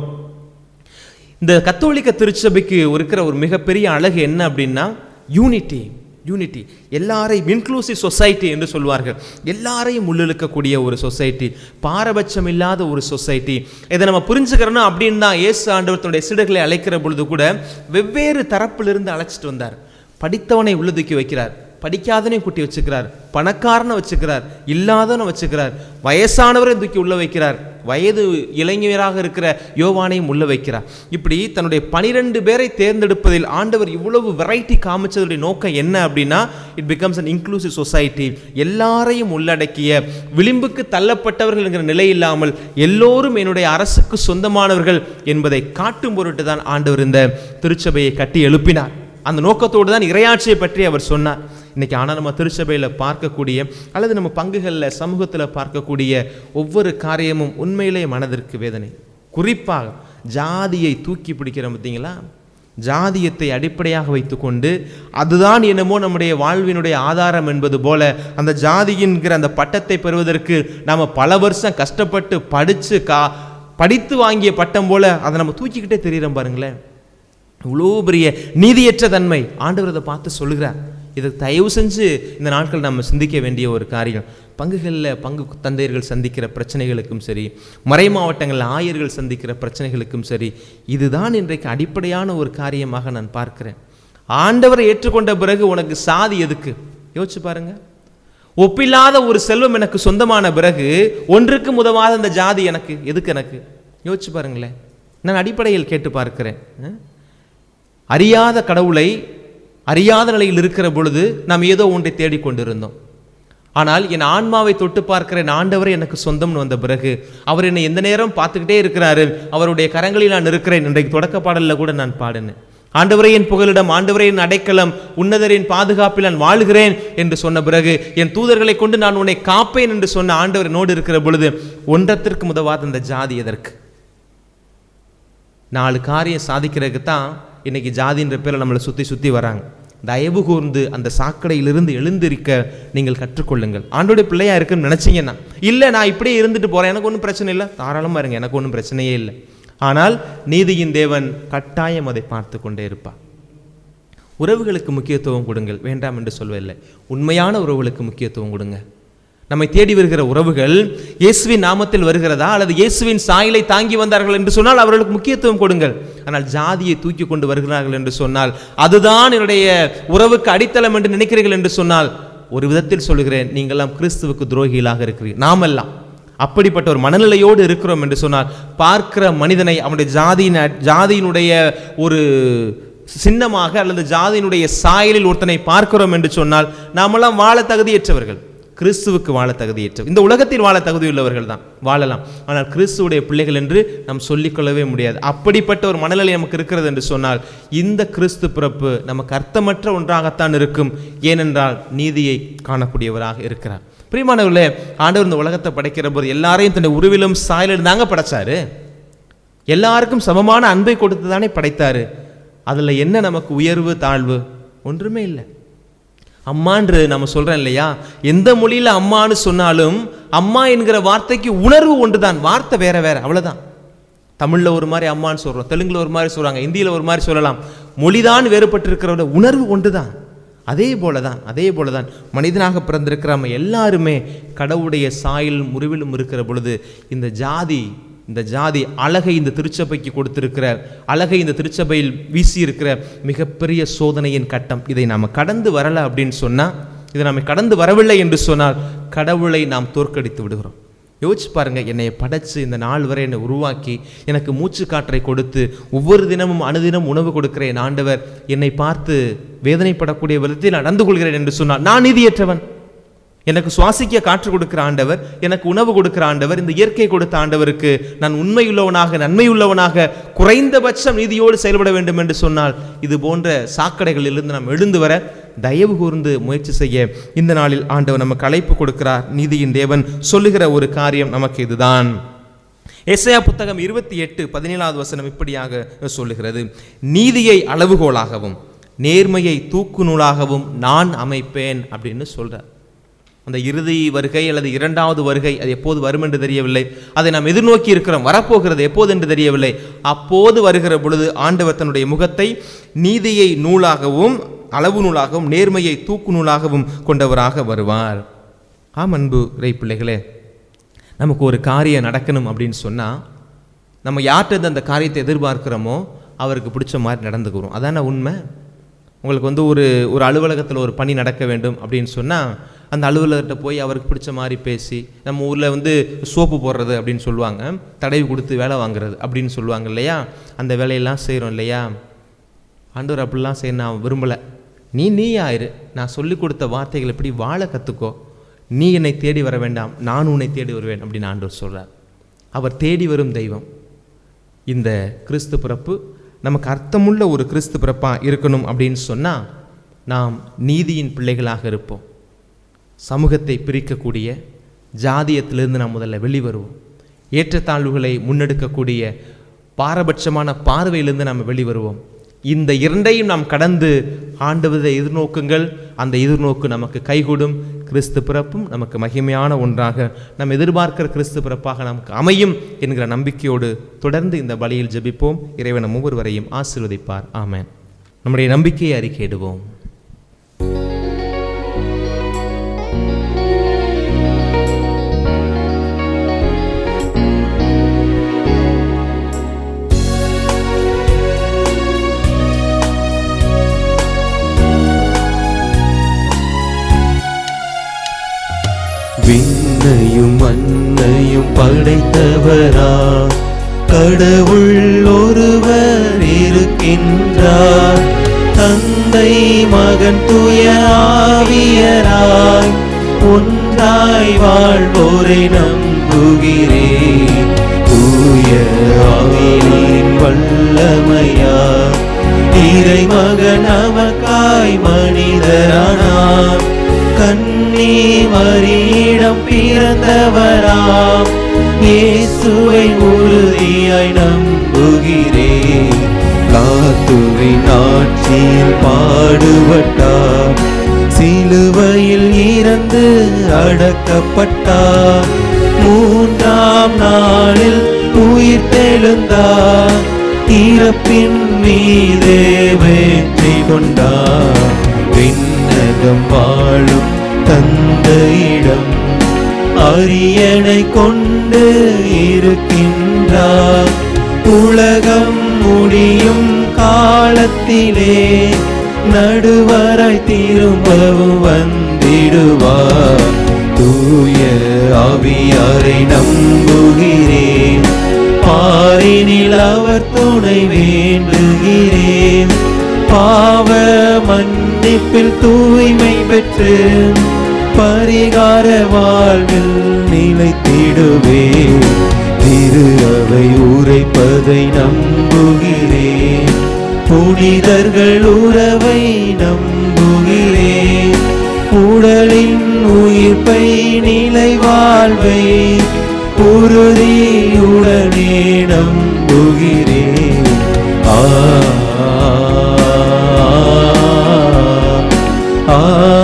இந்த கத்தோலிக்க திருச்சபைக்கு இருக்கிற ஒரு மிகப்பெரிய அழகு என்ன அப்படின்னா யூனிட்டி யூனிட்டி எல்லாரையும் இன்க்ளூசிவ் சொசைட்டி என்று சொல்வார்கள் எல்லாரையும் உள்ளிழுக்கக்கூடிய ஒரு சொசைட்டி பாரபட்சம் இல்லாத ஒரு சொசைட்டி இதை நம்ம புரிஞ்சுக்கிறோன்னா அப்படின்னு தான் இயேசு ஆண்டவர் தன்னுடைய சீடர்களை அழைக்கிற பொழுது கூட வெவ்வேறு தரப்பிலிருந்து அழைச்சிட்டு வந்தார் படித்தவனை உள்ளதுக்கி வைக்கிறார் படிக்காதனையும் கூட்டி வச்சுக்கிறார் பணக்காரனை வச்சுக்கிறார் இல்லாதவனை வச்சுக்கிறார் வயசானவரை தூக்கி உள்ள வைக்கிறார் வயது இளைஞராக இருக்கிற யோவானையும் உள்ள வைக்கிறார் இப்படி தன்னுடைய பனிரெண்டு பேரை தேர்ந்தெடுப்பதில் ஆண்டவர் இவ்வளவு வெரைட்டி காமிச்சதுடைய நோக்கம் என்ன அப்படின்னா it becomes an inclusive society எல்லாரையும் உள்ளடக்கிய விளிம்புக்கு தள்ளப்பட்டவர்கள் என்கிற நிலை இல்லாமல் எல்லோரும் என்னுடைய அரசுக்கு சொந்தமானவர்கள் என்பதை காட்டும் பொருட்டு தான் ஆண்டவர் இந்த திருச்சபையை கட்டி எழுப்பினார் அந்த நோக்கத்தோடு தான் இறையாட்சியை பற்றி அவர் சொன்னார் இன்னைக்கு ஆனால் நம்ம திருச்சபையில் பார்க்கக்கூடிய அல்லது நம்ம பங்குகளில் சமூகத்தில் பார்க்கக்கூடிய ஒவ்வொரு காரியமும் உண்மையிலே மனதிற்கு வேதனை குறிப்பாக ஜாதியை தூக்கி பிடிக்கிறோம் பார்த்தீங்களா ஜாதியத்தை அடிப்படையாக வைத்துக்கொண்டு அதுதான் என்னமோ நம்முடைய வாழ்வினுடைய ஆதாரம் என்பது போல அந்த ஜாதிங்கிற அந்த பட்டத்தை பெறுவதற்கு நாம் பல வருஷம் கஷ்டப்பட்டு படித்து கா படித்து வாங்கிய பட்டம் போல அதை நம்ம தூக்கிக்கிட்டே தெரியுறோம் பாருங்களேன் இவ்வளோ பெரிய நீதியற்ற தன்மை ஆண்டவர் அதை பார்த்து சொல்லுகிறார் இதை தயவு செஞ்சு இந்த நாட்கள் நம்ம சிந்திக்க வேண்டிய ஒரு காரியம் பங்குகளில் பங்கு தந்தையர்கள் சந்திக்கிற பிரச்சனைகளுக்கும் சரி மறை மாவட்டங்களில் ஆயர்கள் சந்திக்கிற பிரச்சனைகளுக்கும் சரி இதுதான் இன்றைக்கு அடிப்படையான ஒரு காரியமாக நான் பார்க்கிறேன் ஆண்டவரை ஏற்றுக்கொண்ட பிறகு உனக்கு சாதி எதுக்கு யோசிச்சு பாருங்க ஒப்பில்லாத ஒரு செல்வம் எனக்கு சொந்தமான பிறகு ஒன்றுக்கு உதவாத அந்த ஜாதி எனக்கு எதுக்கு எனக்கு யோசிச்சு பாருங்களேன் நான் அடிப்படையில் கேட்டு பார்க்கிறேன் அஹ்? அறியாத கடவுளை அறியாத நிலையில் இருக்கிற பொழுது நாம் ஏதோ ஒன்றை தேடிக்கொண்டிருந்தோம் ஆனால் என் ஆன்மாவை தொட்டு பார்க்கிற என் ஆண்டவர் எனக்கு சொந்தம்னு வந்த பிறகு அவர் என்னை எந்த நேரம் பார்த்துக்கிட்டே இருக்கிறாரு அவருடைய கரங்களில் நான் இருக்கிறேன் இன்றைக்கு தொடக்க பாடலில் கூட நான் பாடினேன் ஆண்டவரே என் புகலிடம் ஆண்டவரே என் அடைக்கலம் உன்னதரின் பாதுகாப்பில் நான் வாழ்கிறேன் என்று சொன்ன பிறகு என் தூதர்களை கொண்டு நான் உன்னை காப்பேன் என்று சொன்ன ஆண்டவர் என்னோடு இருக்கிற பொழுது ஒன்றத்திற்கு உதவாத அந்த ஜாதி எதற்கு நாலு காரியம் சாதிக்கிறதுக்கு தான் இன்னைக்கு ஜாதின்ற பேரில் நம்மளை சுற்றி சுற்றி வராங்க தயவு கூர்ந்து அந்த சாக்கடையிலிருந்து எழுந்திருக்க நீங்கள் கற்றுக்கொள்ளுங்கள் ஆண்டோடைய பிள்ளையா இருக்குன்னு நினைச்சீங்கன்னா இல்லை நான் இப்படியே இருந்துட்டு போறேன் எனக்கு ஒன்றும் பிரச்சனை இல்லை தாராளமாக இருங்க எனக்கு ஒன்றும் பிரச்சனையே இல்லை ஆனால் நீதியின் தேவன் கட்டாயம் அதை பார்த்து கொண்டே இருப்பார் உறவுகளுக்கு முக்கியத்துவம் கொடுங்கள் வேண்டாம் என்று சொல்லவில்லை உண்மையான உறவுகளுக்கு முக்கியத்துவம் கொடுங்க நம்மை தேடி வருகிற உறவுகள் இயேசுவின் நாமத்தில் வருகிறதா அல்லது இயேசுவின் சாயலை தாங்கி வந்தார்கள் என்று சொன்னால் அவர்களுக்கு முக்கியத்துவம் கொடுங்கள் ஆனால் ஜாதியை தூக்கி கொண்டு வருகிறார்கள் என்று சொன்னால் அதுதான் என்னுடைய உறவுக்கு அடித்தளம் என்று நினைக்கிறீர்கள் என்று சொன்னால் ஒரு விதத்தில் சொல்கிறேன் நீங்கள்லாம் கிறிஸ்துவுக்கு துரோகிகளாக இருக்கிறீர்கள் நாமெல்லாம் அப்படிப்பட்ட ஒரு மனநிலையோடு இருக்கிறோம் என்று சொன்னால் பார்க்கிற மனிதனை அவனுடைய ஜாதியின் அ- ஜாதியினுடைய ஒரு சின்னமாக அல்லது ஜாதியினுடைய சாயலில் ஒருத்தனை பார்க்கிறோம் என்று சொன்னால் நாமெல்லாம் வாழ தகுதியற்றவர்கள் கிறிஸ்துவுக்கு வாழ தகுதியற்ற இந்த உலகத்தில் வாழ தகுதியுள்ளவர்கள் தான் வாழலாம் ஆனால் கிறிஸ்துவுடைய பிள்ளைகள் என்று நாம் சொல்லிக்கொள்ளவே முடியாது அப்படிப்பட்ட ஒரு மனநிலை நமக்கு இருக்கிறது என்று சொன்னால் இந்த கிறிஸ்து பிறப்பு நமக்கு அர்த்தமற்ற ஒன்றாகத்தான் இருக்கும் ஏனென்றால் நீதியை காணக்கூடியவராக இருக்கிறார் பிரியமானவர்களே ஆண்டவர் இந்த உலகத்தை படைக்கிற போது எல்லாரையும் தன்னுடைய உருவிலும் சாயலிலும் தாங்க படைச்சாரு எல்லாருக்கும் சமமான அன்பை கொடுத்து தானே படைத்தாரு அதுல என்ன நமக்கு உயர்வு தாழ்வு ஒன்றுமே இல்லை அம்மான்று நம்ம சொல்றோம் இல்லையா எந்த மொழியில அம்மான்னு சொன்னாலும் அம்மா என்கிற வார்த்தைக்கு உணர்வு ஒன்றுதான் வார்த்தை வேற வேற அவ்வளவுதான் தமிழ்ல ஒரு மாதிரி அம்மான்னு சொல்றோம் தெலுங்குல ஒரு மாதிரி சொல்றாங்க இந்தியில ஒரு மாதிரி சொல்லலாம் மொழிதான் வேறுபட்டிருக்கிறோட உணர்வு ஒன்றுதான் அதே போலதான் அதே போலதான் மனிதனாக பிறந்திருக்கிற நம்ம எல்லாருமே கடவுளுடைய சாயல் முறிவிலும் இருக்கிற பொழுது இந்த ஜாதி இந்த ஜாதி அழகை இந்த திருச்சபைக்கு கொடுத்திருக்கிற அழகை இந்த திருச்சபையில் வீசி இருக்கிற மிகப்பெரிய சோதனையின் கட்டம் இதை நாம் கடந்து வரல அப்படின்னு சொன்னா இதை நம்ம கடந்து வரவில்லை என்று சொன்னால் கடவுளை நாம் தோற்கடித்து விடுகிறோம் யோசிச்சு பாருங்க என்னை படைச்சு இந்த நாள் வரை என்னை உருவாக்கி எனக்கு மூச்சு காற்றை கொடுத்து ஒவ்வொரு தினமும் அனுதினம் உணவு கொடுக்கிற என் ஆண்டவர் என்னை பார்த்து வேதனைப்படக்கூடிய விதத்தில் நடந்து கொள்கிறேன் என்று சொன்னால் நான் நீதியற்றவன் எனக்கு சுவாசிக்க காற்று கொடுக்கிற ஆண்டவர் எனக்கு உணவு கொடுக்கிற ஆண்டவர் இந்த இயற்கை கொடுத்த ஆண்டவருக்கு நான் உண்மையுள்ளவனாக நன்மையுள்ளவனாக குறைந்தபட்சம் நீதியோடு செயல்பட வேண்டும் என்று சொன்னால் இது போன்ற சாக்கடைகளிலிருந்து நாம் எழுந்து வர தயவு கூர்ந்து முயற்சி செய்ய இந்த நாளில் ஆண்டவர் நமக்கு அழைப்பு கொடுக்கிறார் நீதியின் தேவன் சொல்லுகிற ஒரு காரியம் நமக்கு இதுதான் எஸ்ஐயா புத்தகம் இருபத்தி எட்டு பதினேழாவது வசனம் இப்படியாக சொல்லுகிறது நீதியை அளவுகோலாகவும் நேர்மையை தூக்கு நூலாகவும் நான் அமைப்பேன் அப்படின்னு சொல்றார் அந்த இறுதி வருகை அல்லது இரண்டாவது வருகை அது எப்போது வரும் என்று தெரியவில்லை அதை நாம் எதிர்நோக்கி இருக்கிறோம் வரப்போகிறது எப்போது என்று தெரியவில்லை அப்போது வருகிற பொழுது ஆண்டவர் தன்னுடைய முகத்தை நீதியை நூலாகவும் அளவு நூலாகவும் நேர்மையை தூக்கு நூலாகவும் கொண்டவராக வருவார் ஆம் அன்பு இறை பிள்ளைகளே நமக்கு ஒரு காரியம் நடக்கணும் அப்படின்னு சொன்னால் நம்ம யார்கிட்ட அந்த காரியத்தை எதிர்பார்க்கிறோமோ அவருக்கு பிடிச்ச மாதிரி நடந்துக்கிறோம் அதான உண்மை உங்களுக்கு வந்து ஒரு ஒரு அலுவலகத்தில் ஒரு பணி நடக்க வேண்டும் அப்படின்னு சொன்னால் அந்த அலுவலகர்கிட்ட போய் அவருக்கு பிடிச்ச மாதிரி பேசி நம்ம ஊரில் வந்து சோப்பு போடுறது அப்படின்னு சொல்லுவாங்க தடவி கொடுத்து வேலை வாங்குறது அப்படின்னு சொல்லுவாங்க இல்லையா அந்த வேலையெல்லாம் செய்கிறோம் இல்லையா ஆண்டவர் அப்படிலாம் செய்ய நான் விரும்பலை நீ நீ ஆயிரு நான் சொல்லி கொடுத்த வார்த்தைகள் எப்படி வாழ கற்றுக்கோ நீ என்னை தேடி வர வேண்டாம் நான் உன்னை தேடி வருவேன் அப்படின்னு ஆண்டவர் சொல்கிறார் அவர் தேடி வரும் தெய்வம் இந்த கிறிஸ்து பிறப்பு நமக்கு அர்த்தமுள்ள ஒரு கிறிஸ்து பிறப்பாக இருக்கணும் அப்படின்னு சொன்னால் நாம் நீதியின் பிள்ளைகளாக இருப்போம் சமூகத்தை பிரிக்கக்கூடிய ஜாதியத்திலிருந்து நாம் முதல்ல வெளிவருவோம் ஏற்றத்தாழ்வுகளை முன்னெடுக்கக்கூடிய பாரபட்சமான பார்வையிலிருந்து நாம் வெளிவருவோம் இந்த இரண்டையும் நாம் கடந்து ஆண்டவதை எதிர்நோக்குங்கள் அந்த எதிர்நோக்கு நமக்கு கைகூடும் கிறிஸ்து பிறப்பும் நமக்கு மகிமையான ஒன்றாக நாம் எதிர்பார்க்கிற கிறிஸ்து பிறப்பாக நமக்கு அமையும் என்கிற நம்பிக்கையோடு தொடர்ந்து இந்த பலியில் ஜெபிப்போம் இறைவன் நம் ஒவ்வொருவரையும் ஆசீர்வதிப்பார் ஆமென் நம்முடைய நம்பிக்கையை அறிக்கையிடுவோம் விண்ணையும் மண்ணையும் படைத்தவரா கடவுள் ஒருவர் இருக்கின்றார் தந்தை மகன் துய ஆவியராய் ஒன்றாய் வாழ்வோரை நம்புகிறேன் தூய ஆவியின் வல்லமையா இறைமகன் நமக்காய் மனிதரானார் கண்ணி மறியிடம் பிறந்தவராம் இயேசுவை உறுதியாய் நம்புகிறேன் காத்துவின் ஆட்சியில் பாடுபட்டார் சிலுவையில் இறந்து அடக்கப்பட்டார் மூன்றாம் நாளில் உயிர் தெழ எழுந்தார் இறப்பின் மீதே வெற்றி கொண்டார் விண்ணகம் வாழும் தந்தையிடம் அரியணை கொண்டு இருக்கின்றார் உலகம் முடியும் காலத்திலே நடுவராய் திரும்பவும் வந்திடுவார் தூய ஆவியாரை நம்புகிறேன் பாரினில் அவர் துணை வேண்டுகிறேன் பாவ மன்னிப்பில் தூய்மை பெற்று பரிகார வாழ்வில் நிலைத்திடுவேன் திரு அவை உரைப்பதை நம்புகிறேன் புனிதர்கள் உறவை நம்புகிறேன் உடலின் உயிர்ப்பை நிலை வாழ்வை உறுதியுடனே நம்புகிறேன் ஆ ஆ,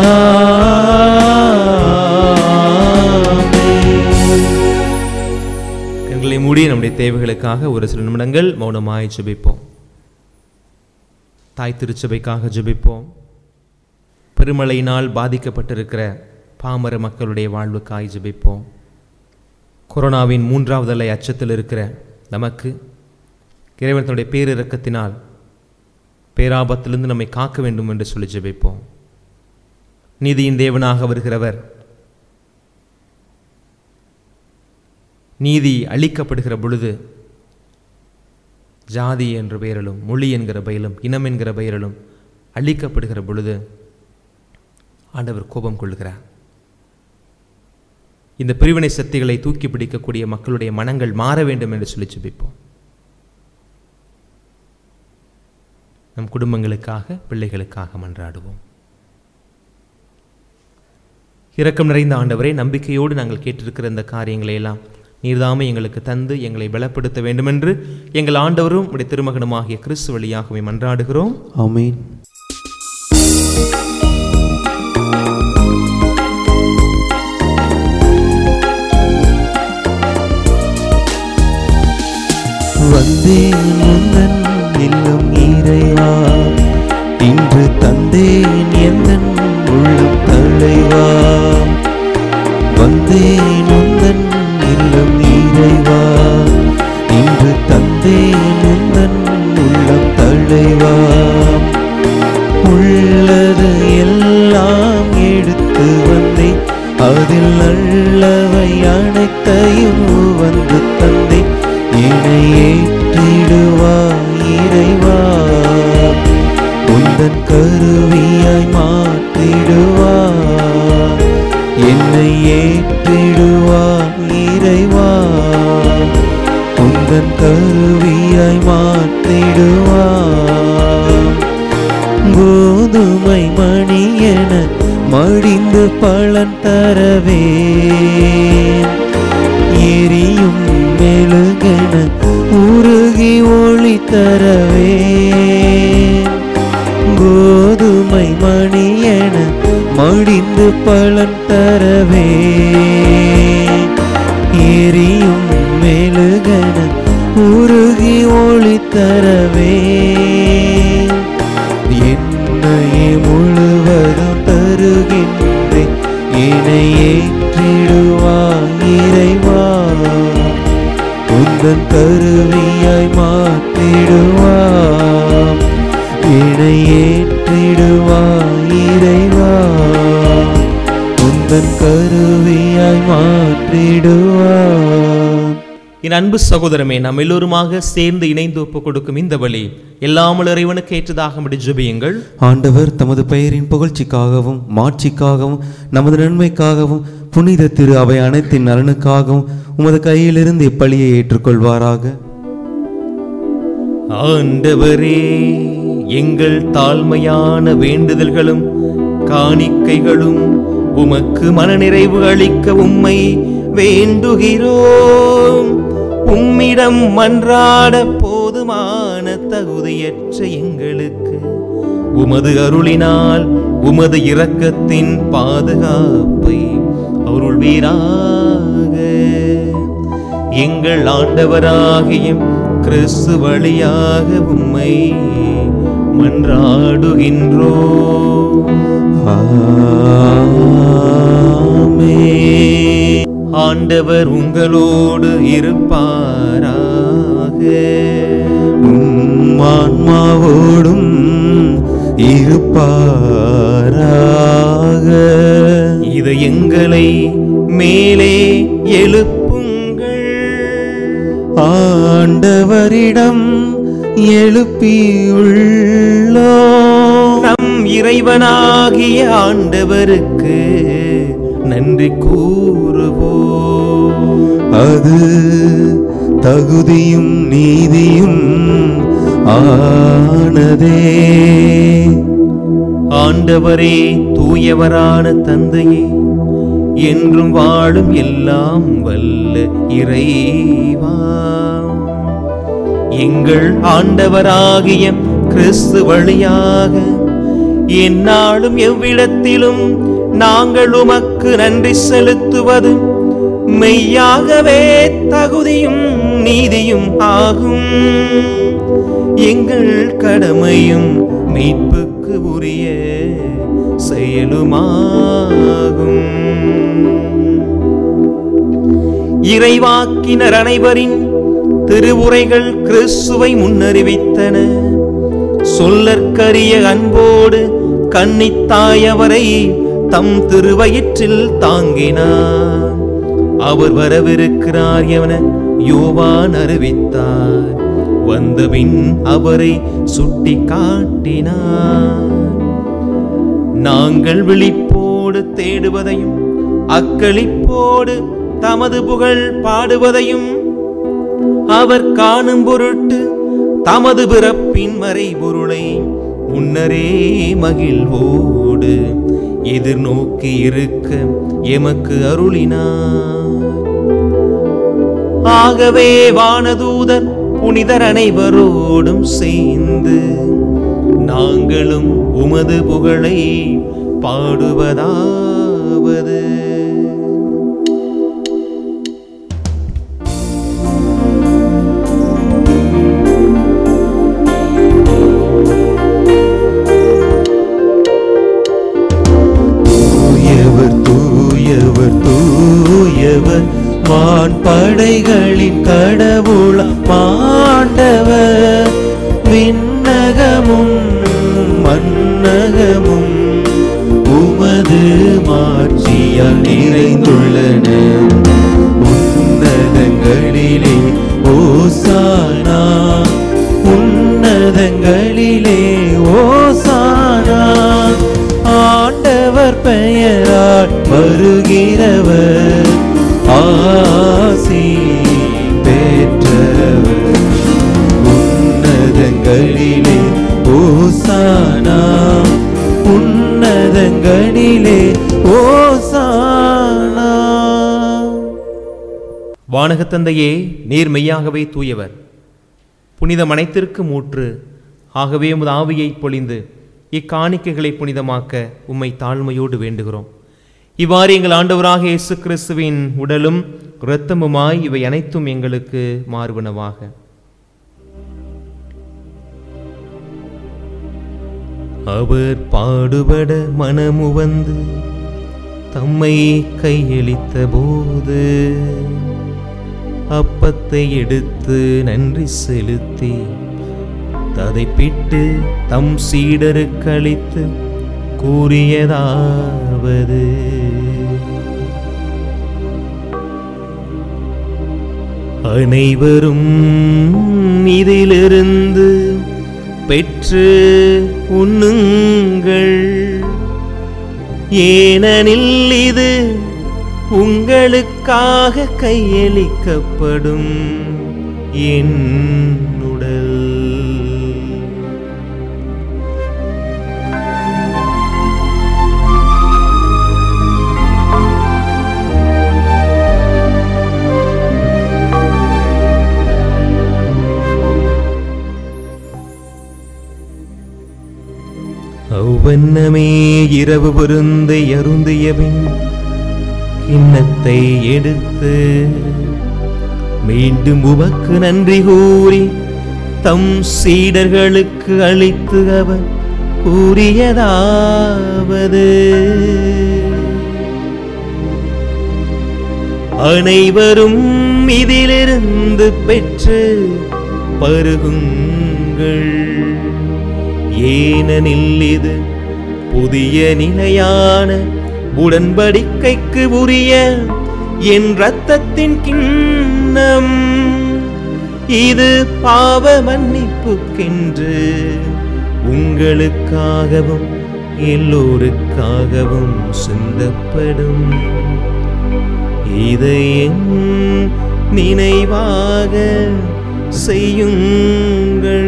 ஆமென். கண்களை மூடி நம்முடைய தேவைகளுக்காக ஒரு சில நிமிடங்கள் மௌனமாய் ஜெபிப்போம் தாய் திருச்சபைக்காக ஜெபிப்போம் பெருமழையினால் பாதிக்கப்பட்டிருக்கிற பாமர மக்களுடைய வாழ்வுக்காய் ஜெபிப்போம் கொரோனாவின் மூன்றாவது அலை அச்சத்தில் இருக்கிற நமக்கு இறைவன் தன்னுடைய பேரிரக்கத்தினால் பேராபத்திலிருந்து நம்மை காக்க வேண்டும் என்று சொல்லி ஜெபிப்போம் நீதியின் தேவனாக வருகிறவர் நீதி அளிக்கப்படுகிற பொழுது ஜாதி என்ற பெயரிலும் மொழி என்கிற பெயரிலும் இனம் என்கிற பெயரிலும் அழிக்கப்படுகிற பொழுது ஆண்டவர் கோபம் கொள்கிறார் இந்த பிரிவினை சக்திகளை தூக்கி பிடிக்கக்கூடிய மக்களுடைய மனங்கள் மாற வேண்டும் என்று சொல்லி ஜெபிப்போம் நம் குடும்பங்களுக்காக பிள்ளைகளுக்காக மன்றாடுவோம் இரக்கம் நிறைந்த ஆண்டவரே நம்பிக்கையோடு நாங்கள் கேட்டிருக்கிற இந்த காரியங்களை எல்லாம் நீர்தாமே எங்களுக்கு தந்து எங்களை பலப்படுத்த வேண்டுமென்று எங்கள் ஆண்டவரும் உடைய திருமகனுமாகிய கிறிஸ்து வழியாகவே மன்றாடுகிறோம் ஆமென் வந்தேன் முந்தன் இல்லம் இறைவா இன்று தந்தேன் எந்தன் உள்ளம் தலைவா வந்தேன் உந்தன் இல்லம் இறைவா இன்று தந்தேன் உந்தன் உள்ளம் தலைவா உள்ளது எல்லாம் எடுத்து வந்தேன் அதில் நல்லவை அனைத்தையும் வந்து தந்தேன் என்னை ஏற்றிடுவா இறைவா உந்தன் கருவியாய் மாற்றிடுவா என்னை ஏற்றிடுவா இறைவா உந்தன் கருவியாய் மாற்றிடுவா கோதுமை மணி என மடிந்து பலன் தரவே எரியும் மெழுகென உருகி ஒளி தரவே கோதுமை மணி என மடிந்து பலன் தரவே எரியும் மெழுகென உருகி ஒளி தரவே என்னையே முழுவதும் தருகின்றேன் என்னை ஏற்றிடுவா இறைவா உந்தன் கருவியாய் மாற்றிடுவா என்னை ஏற்றிடுவா இறைவா உந்தன் கருவியாய் மாற்றிடுவா என் அன்பு சகோதரமே நாம் எல்லோருமாக சேர்ந்து இணைந்து ஒப்புக் கொடுக்கும் இந்த வழி எல்லாமல் இறைவனுக்கு ஏற்றதாக ஜெபியுங்கள் ஆண்டவர் தமது பெயரின் புகழ்ச்சிக்காகவும் மாட்சிக்காகவும் நமது நன்மைக்காகவும் புனித திரு அவை அனைத்தின் நலனுக்காகவும் உமது கையிலிருந்து இப்பலியை ஏற்றுக்கொள்வாராக ஆண்டவரே எங்கள் தாழ்மையான வேண்டுதல்களும் காணிக்கைகளும் உமக்கு மனநிறைவு அளிக்க உம்மை வேண்டுகிறோம் உம்மிடம் மன்றாட போதுமான தகுதியற்ற எங்களுக்கு உமது அருளினால் உமது இரக்கத்தின் பாதுகாப்பை அருள்வீராக எங்கள் ஆண்டவராகிய கிறிஸ்து வழியாக உம்மை மன்றாடுகின்றோ ஆமென். ஆண்டவர் உங்களோடு இருப்பாராக உம் ஆன்மாவோடும் இருப்பாராக இது எங்களை மேலே எழுப்புங்கள் ஆண்டவரிடம் எழுப்பியுள்ளோ நம் இறைவனாகிய ஆண்டவருக்கு நன்றி கூறுவோம் அது தகுதியும் நீதியும் ஆனதே ஆண்டவரே தூயவரான தந்தையே என்றும் வாழும் எல்லாம் வல்ல இறைவா எங்கள் ஆண்டவராகிய கிறிஸ்து வழியாக எந்நாளும் எவ்விடத்திலும் நாங்கள் உமக்கு நன்றி செலுத்துவது மெய்யாகவே தகுதியும் நீதியும் ஆகும் எங்கள் கடமையும் மீட்புக்கு உரிய செயலுமாகும் இறைவாக்கினர் அனைவரின் திருவுரைகள் கிறிஸ்துவை முன்னறிவித்தன சொல்லற்கரிய அன்போடு கன்னித்தாய் அவரை தம் திருவயிற்றில் தாங்கினார் அவர் வரவிருக்கிறார் என யோவான் அறிவித்தார் வந்தபின் அவரை சுட்டி காட்டினார் நாங்கள் விழிப்போடு தேடுவதையும் அக்களிப்போடு தமது புகழ் பாடுவதையும் அவர் காணும் பொருட்டு தமது பிறப்பின் மறைபொருளை முன்னரே மகிழ்வோடு எதிர்நோக்கி இருக்க எமக்கு அருளினார் ஆகவே வானதூதர் புனிதர் அனைவரோடும் சேர்ந்து நாங்களும் உமது புகழை பாடுவதாவது தூயவர் தூயவர் தூயவர் வான் படைகளின் கடவுள மாண்டவர் விண்ணகமும் மன்னகமும் உமது மாட்சியால் நிறைந்துள்ளன உன்னதங்களிலே ஓசானா உன்னதங்களிலே ஓசானா ஆண்டவர் பெயரால் வருகிறவர் ஆசி பெற்றவர் உன்னதங்களிலே ஓசானா உன்னதங்களிலே ஓசானா வானகத்தந்தையே நீர் மெய்யாகவே தூயவர் புனிதம் அனைத்திற்கு மூற்று ஆகவே உமது ஆவியை பொழிந்து இக்காணிக்கைகளை புனிதமாக்க உம்மை தாழ்மையோடு வேண்டுகிறோம் இவ்வாறு எங்கள் ஆண்டவராக இயேசு கிறிஸ்துவின் உடலும் இரத்தமுமாய் இவை அனைத்தும் எங்களுக்கு மாறுவனவாக அவர் பாடுபட மனமு வந்து தம்மை கையளித்த போது அப்பத்தை எடுத்து நன்றி செலுத்தி ததைப்பிட்டு தம் சீடருக்கு அளித்து கூறியதாவது அனைவரும் இதிலிருந்து பெற்று உண்ணுங்கள் ஏனெனில் இது உங்களுக்காக கையளிக்கப்படும் என் உடல் அவ்வண்ணமே இரவு விருந்தை அருந்திய பின் கிண்ணத்தை எடுத்து மீண்டும் உமக்கு நன்றி கூறி தம் சீடர்களுக்கு அளித்து அவர் கூறியதாவது அனைவரும் இதிலிருந்து பெற்று பருகுங்கள் ஏனெனில் இது புதிய நிலையான உடன்படிக்கைக்கு உரிய என் இரத்தத்தின் கிண்ணம் இது பாவ மன்னிப்புக்கென்று உங்களுக்காகவும் எல்லோருக்காகவும் சிந்தப்படும் இதை என் நினைவாக செய்யுங்கள்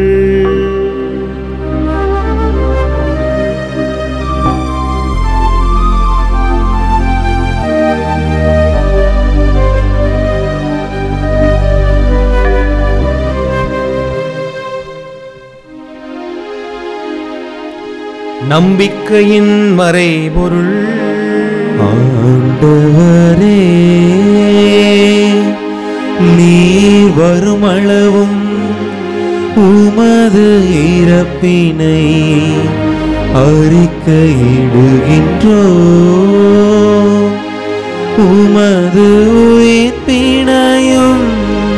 நம்பிக்கையின் மறைபொருள் ஆண்டவரே நீர் வருமளவும் உமது இறப்பினை அறிக்கையிடுகின்றோ உமது உயிர்ப்பினையும்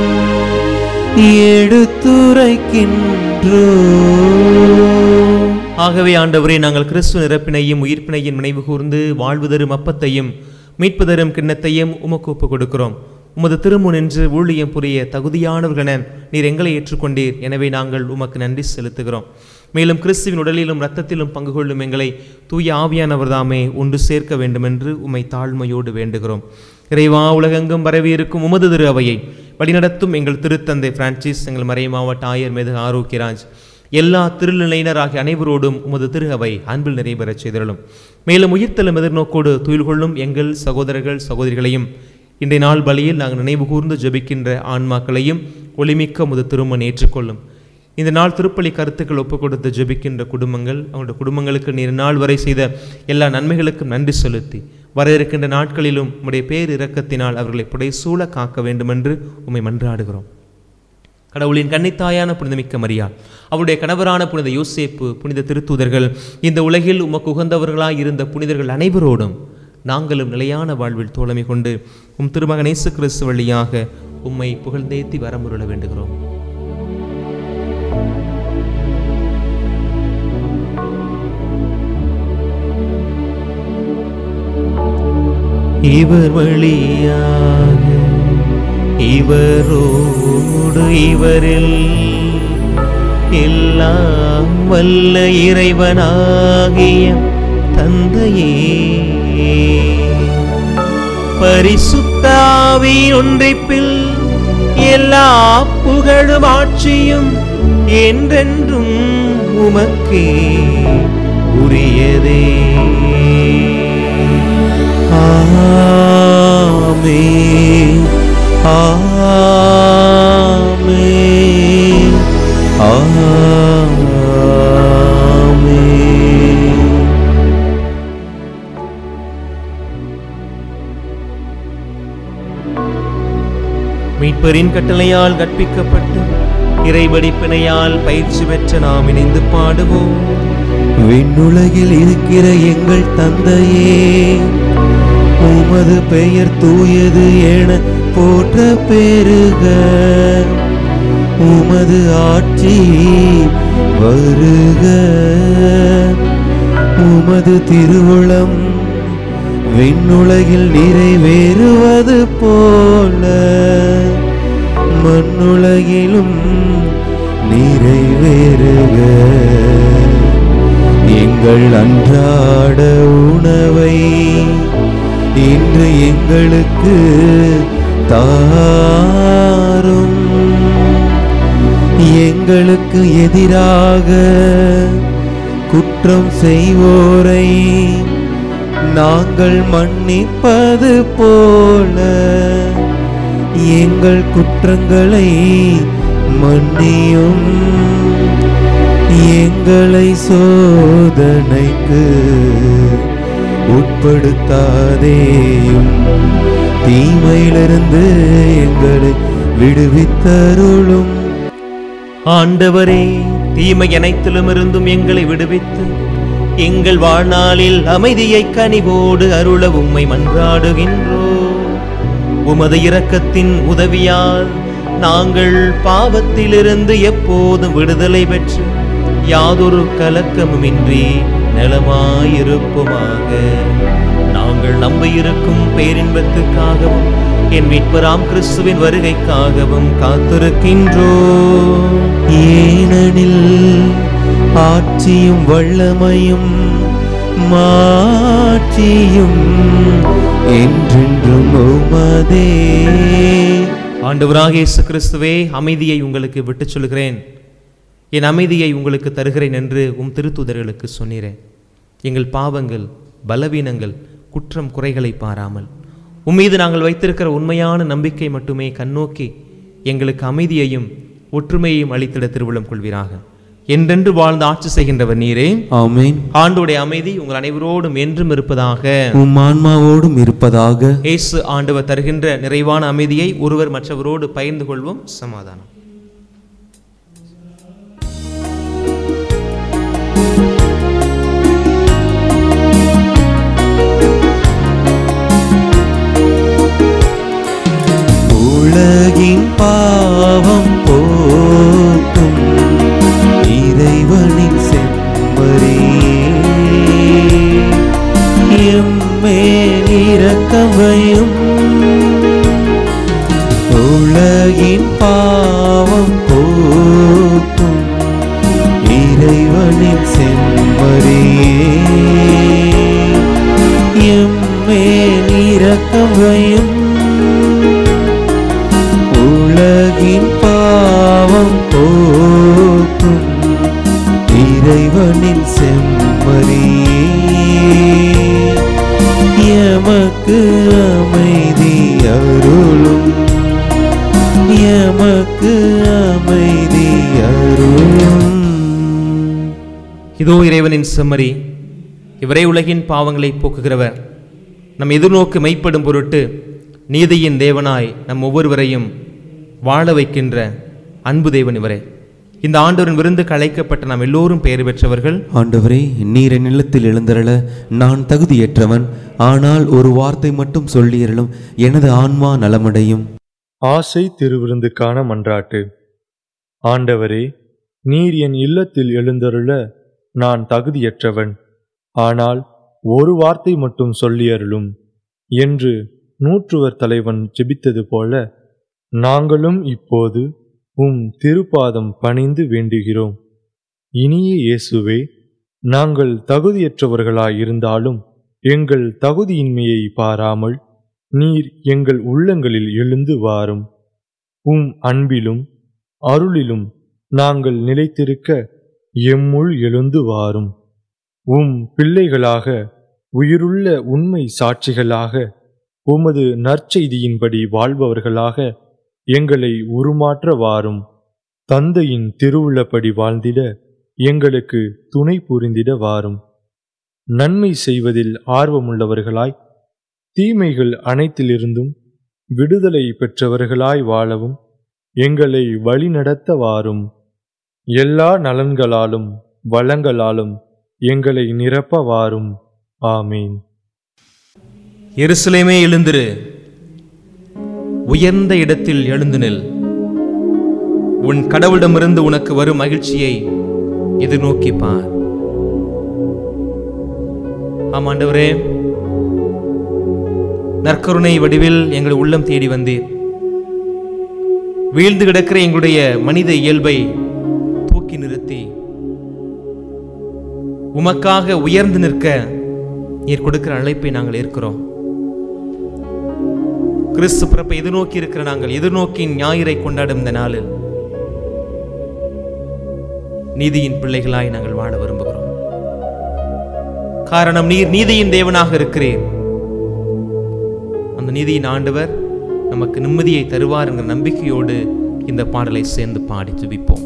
எடுத்துரைக்கின்றோ ஆகவே ஆண்டவரே நாங்கள் கிறிஸ்துவ நிரப்பினையும் உயிர்ப்பினையும் நினைவு கூர்ந்து வாழ்வு தரும் அப்பத்தையும் மீட்பு தரும் கிண்ணத்தையும் உமக்கு ஒப்புக் கொடுக்கிறோம் உமது திருமுன் நின்று ஊழியம் புரிய தகுதியானவர்களென நீர் எங்களை ஏற்றுக்கொண்டீர் எனவே நாங்கள் உமக்கு நன்றி செலுத்துகிறோம் மேலும் கிறிஸ்துவின் உடலிலும் இரத்தத்திலும் பங்கு கொள்ளும் எங்களை தூய ஆவியானவர் தாமே ஒன்று சேர்க்க வேண்டுமென்று உம்மை தாழ்மையோடு வேண்டுகிறோம் இறைவா உலகெங்கும் பரவி இருக்கும் உமது திரு அவையை வழிநடத்தும் எங்கள் திருத்தந்தை பிரான்சிஸ் எங்கள் மறை மாவட்ட ஆயர் மேது ஆரோக்கியராஜ் எல்லா திருநிலையினராகிய அனைவரோடும் உமது திரு அவை அன்பில் நிறைவேறச் செய்திருளும் மேலும் உயிர்த்தலும் எதிர்நோக்கோடு துயில் கொள்ளும் எங்கள் சகோதரர்கள் சகோதரிகளையும் இன்றைய நாள் பலியில் நாங்கள் நினைவு கூர்ந்து ஜெபிக்கின்ற ஆன்மாக்களையும் ஒளிமிக்க முது திருமண் ஏற்றுக்கொள்ளும் இந்த நாள் திருப்பலி கருத்துக்கள் ஒப்புக் கொடுத்து ஜெபிக்கின்ற குடும்பங்கள் அவங்களுடைய குடும்பங்களுக்கு நீர் நாள் வரை செய்த எல்லா நன்மைகளுக்கும் நன்றி செலுத்தி வர இருக்கின்ற நாட்களிலும் உம்முடைய பேர் இரக்கத்தினால் அவர்களை புடைசூழ காக்க வேண்டுமென்று உம்மை மன்றாடுகிறோம் கடவுளின் கன்னித்தாயான புனிதமிக்க மரியாள் அவருடைய கணவரான புனித யோசேப்பு புனித திருத்தூதர்கள் இந்த உலகில் உமக்கு உகந்தவர்களாய் இருந்த புனிதர்கள் அனைவரோடும் நாங்களும் நிலையான வாழ்வில் தோழமை கொண்டு உம் திருமகன் இயேசு கிறிஸ்து வழியாக உம்மை புகழ்ந்தேத்தி வரமுருள வேண்டுகிறோம் இவர் வழியாக இவரோடு இவரில் எல்லாம் வல்ல இறைவனாகிய தந்தையே பரிசுத்தாவி ஒன்றிப்பில் எல்லா புகழும் ஆட்சியும் என்றென்றும் உமக்கே உரியதே ஆமென் ஆமென் ஆமென் மீட்பரின் கட்டளையால் கற்பிக்கப்பட்டு இறைபடிப்பினையால் பயிற்சி பெற்ற நாம் இணைந்து பாடுவோம் விண்ணுலகில் இருக்கிற எங்கள் தந்தையே உமது பெயர் தூயது என போற்ற பெருக உமது ஆட்சி வருக உமது திருவுளம் விண்ணுலகில் நிறைவேறுவது போல மண்ணுலகிலும் நிறைவேறுக எங்கள் அன்றாட உணவை இன்று எங்களுக்கு தாரும் எங்களுக்கு எதிராக குற்றம் செய்வோரை நாங்கள் மன்னிப்பது போல எங்கள் குற்றங்களை மன்னியும் எங்களை சோதனைக்கு உட்படுத்தாதேயும் தீமையிலிருந்து எங்களை விடுவித்தருளும் ஆண்டவரே தீமை அனைத்திலும் இருந்தும் எங்களை விடுவித்து எங்கள் வாழ்நாளில் அமைதியை கனிவோடு அருள உம்மை மன்றாடுகின்றோ உமது இரக்கத்தின் உதவியால் நாங்கள் பாவத்திலிருந்து எப்போதும் விடுதலை பெற்று யாதொரு கலக்கமுமின்றி நலமாயிருப்போமாக நாங்கள் நம்பியிருக்கும் பேரின்பத்துக்காகவும் என் மீட்பராம் கிறிஸ்துவின் வருகைக்காகவும் காத்திருக்கின்றோம் ஏனெனில் ஆட்சியும் வல்லமையும் மாட்சியும் என்றென்றும் உமதே ஆண்டவராக இயேசு கிறிஸ்துவே அமைதியை உங்களுக்கு விட்டுச் சொல்கிறேன் என் அமைதியை உங்களுக்கு தருகிறேன் என்று உம் திருத்தூதர்களுக்கு சொன்னீரேன் எங்கள் பாவங்கள் பலவீனங்கள் குற்றம் குறைகளை பாராமல் உம் மீது நாங்கள் வைத்திருக்கிற உண்மையான நம்பிக்கை மட்டுமே கண்ணோக்கி எங்களுக்கு அமைதியையும் ஒற்றுமையையும் அளித்திட திருவிழம் கொள்வீராக என்றென்று வாழ்ந்து ஆட்சி செய்கின்றவர் நீரே ஆமென் ஆண்டோடைய அமைதி உங்கள் அனைவரோடும் என்றும் இருப்பதாக உம் ஆன்மாவோடும் இருப்பதாக இயேசு ஆண்டவர் தருகின்ற நிறைவான அமைதியை ஒருவர் மற்றவரோடு பகிர்ந்து கொள்வோம் சமாதானம் உலகின் பாவம் போக்கும் இறைவனின் செம்மறியே எம்மேல் இரக்கமையும் உலகின் பாவம் போக்கும் இறைவனின் செம்மறியே எம்மேல் இரக்கமையும் உலகின் பாவம் போக்கும் இறைவனின் செம்மறியே எமக்கு அமைதி அருளும் எமக்கு அமைதி அருளும் இதோ இறைவனின் செம்மறி இவரே உலகின் பாவங்களை போக்குகிறவர் நம் எதிர்நோக்கு மெய்ப்படும் பொருட்டு நீதியின் தேவனாய் நம் ஒவ்வொருவரையும் வாழ வைக்கின்ற அன்பு தேவன் இவரே இந்த ஆண்டவரின் விருந்து அழைக்கப்பட்ட நாம் எல்லோரும் பெயர் பெற்றவர்கள் ஆண்டவரே நீர் என் நிலத்தில் எழுந்தருள நான் தகுதியற்றவன் ஆனால் ஒரு வார்த்தை மட்டும் சொல்லியருளும் எனது ஆன்மா நலமடையும் ஆசை திருவிருந்துக்கான மன்றாட்டு ஆண்டவரே நீர் என் இல்லத்தில் எழுந்தருள நான் தகுதியற்றவன் ஆனால் ஒரு வார்த்தை மட்டும் சொல்லியருளும் என்று நூற்றுவர் தலைவன் ஜெபித்தது போல நாங்களும் இப்போது உம் திருப்பாதம் பணிந்து வேண்டுகிறோம் இனிய இயேசுவே நாங்கள் தகுதியற்றவர்களாயிருந்தாலும் எங்கள் தகுதியின்மையை பாராமல் நீர் எங்கள் உள்ளங்களில் எழுந்து வாரும் உம் அன்பிலும் அருளிலும் நாங்கள் நிலைத்திருக்க எம்முள் எழுந்து வாரும் உம் பிள்ளைகளாக உயிருள்ள உண்மை சாட்சிகளாக உமது நற்செய்தியின்படி வாழ்பவர்களாக எங்களை உருமாற்ற வாரும் தந்தையின் திருவுள்ளப்படி வாழ்ந்திட எங்களுக்கு துணை புரிந்திட வாரும் நன்மை செய்வதில் ஆர்வமுள்ளவர்களாய் தீமைகள் அனைத்திலிருந்தும் விடுதலை பெற்றவர்களாய் வாழவும் எங்களை வழிநடத்த வாரும் எல்லா நலன்களாலும் வளங்களாலும் எங்களை நிரப்ப வாரும் ஆமீன் எருசலேமே எழுந்திரு உயர்ந்த இடத்தில் எழுந்து நில் உன் கடவுளிடமிருந்து உனக்கு வரும் மகிழ்ச்சியை எதிர்நோக்கி பார் ஆமாண்டவரே நற்கருணை வடிவில் எங்கள் உள்ளம் தேடி வந்தீர் வீழ்ந்து கிடக்கிற எங்களுடைய மனித இயல்பை தூக்கி நிறுத்தி உமக்காக உயர்ந்து நிற்க நீர் கொடுக்கிற அழைப்பை நாங்கள் ஏற்கிறோம் கிறிஸ்து பிறப்பை எதிர்நோக்கி இருக்கிற நாங்கள் எதிர்நோக்கின் ஞாயிறை கொண்டாடும் இந்த நாளில் நீதியின் பிள்ளைகளாய் நாங்கள் வாழ விரும்புகிறோம் காரணம் நீர் நீதியின் தேவனாக இருக்கிறீர் அந்த நீதியின் ஆண்டவர் நமக்கு நிம்மதியை தருவார் என்கிற நம்பிக்கையோடு இந்த பாடலை சேர்ந்து பாடி துதிப்போம்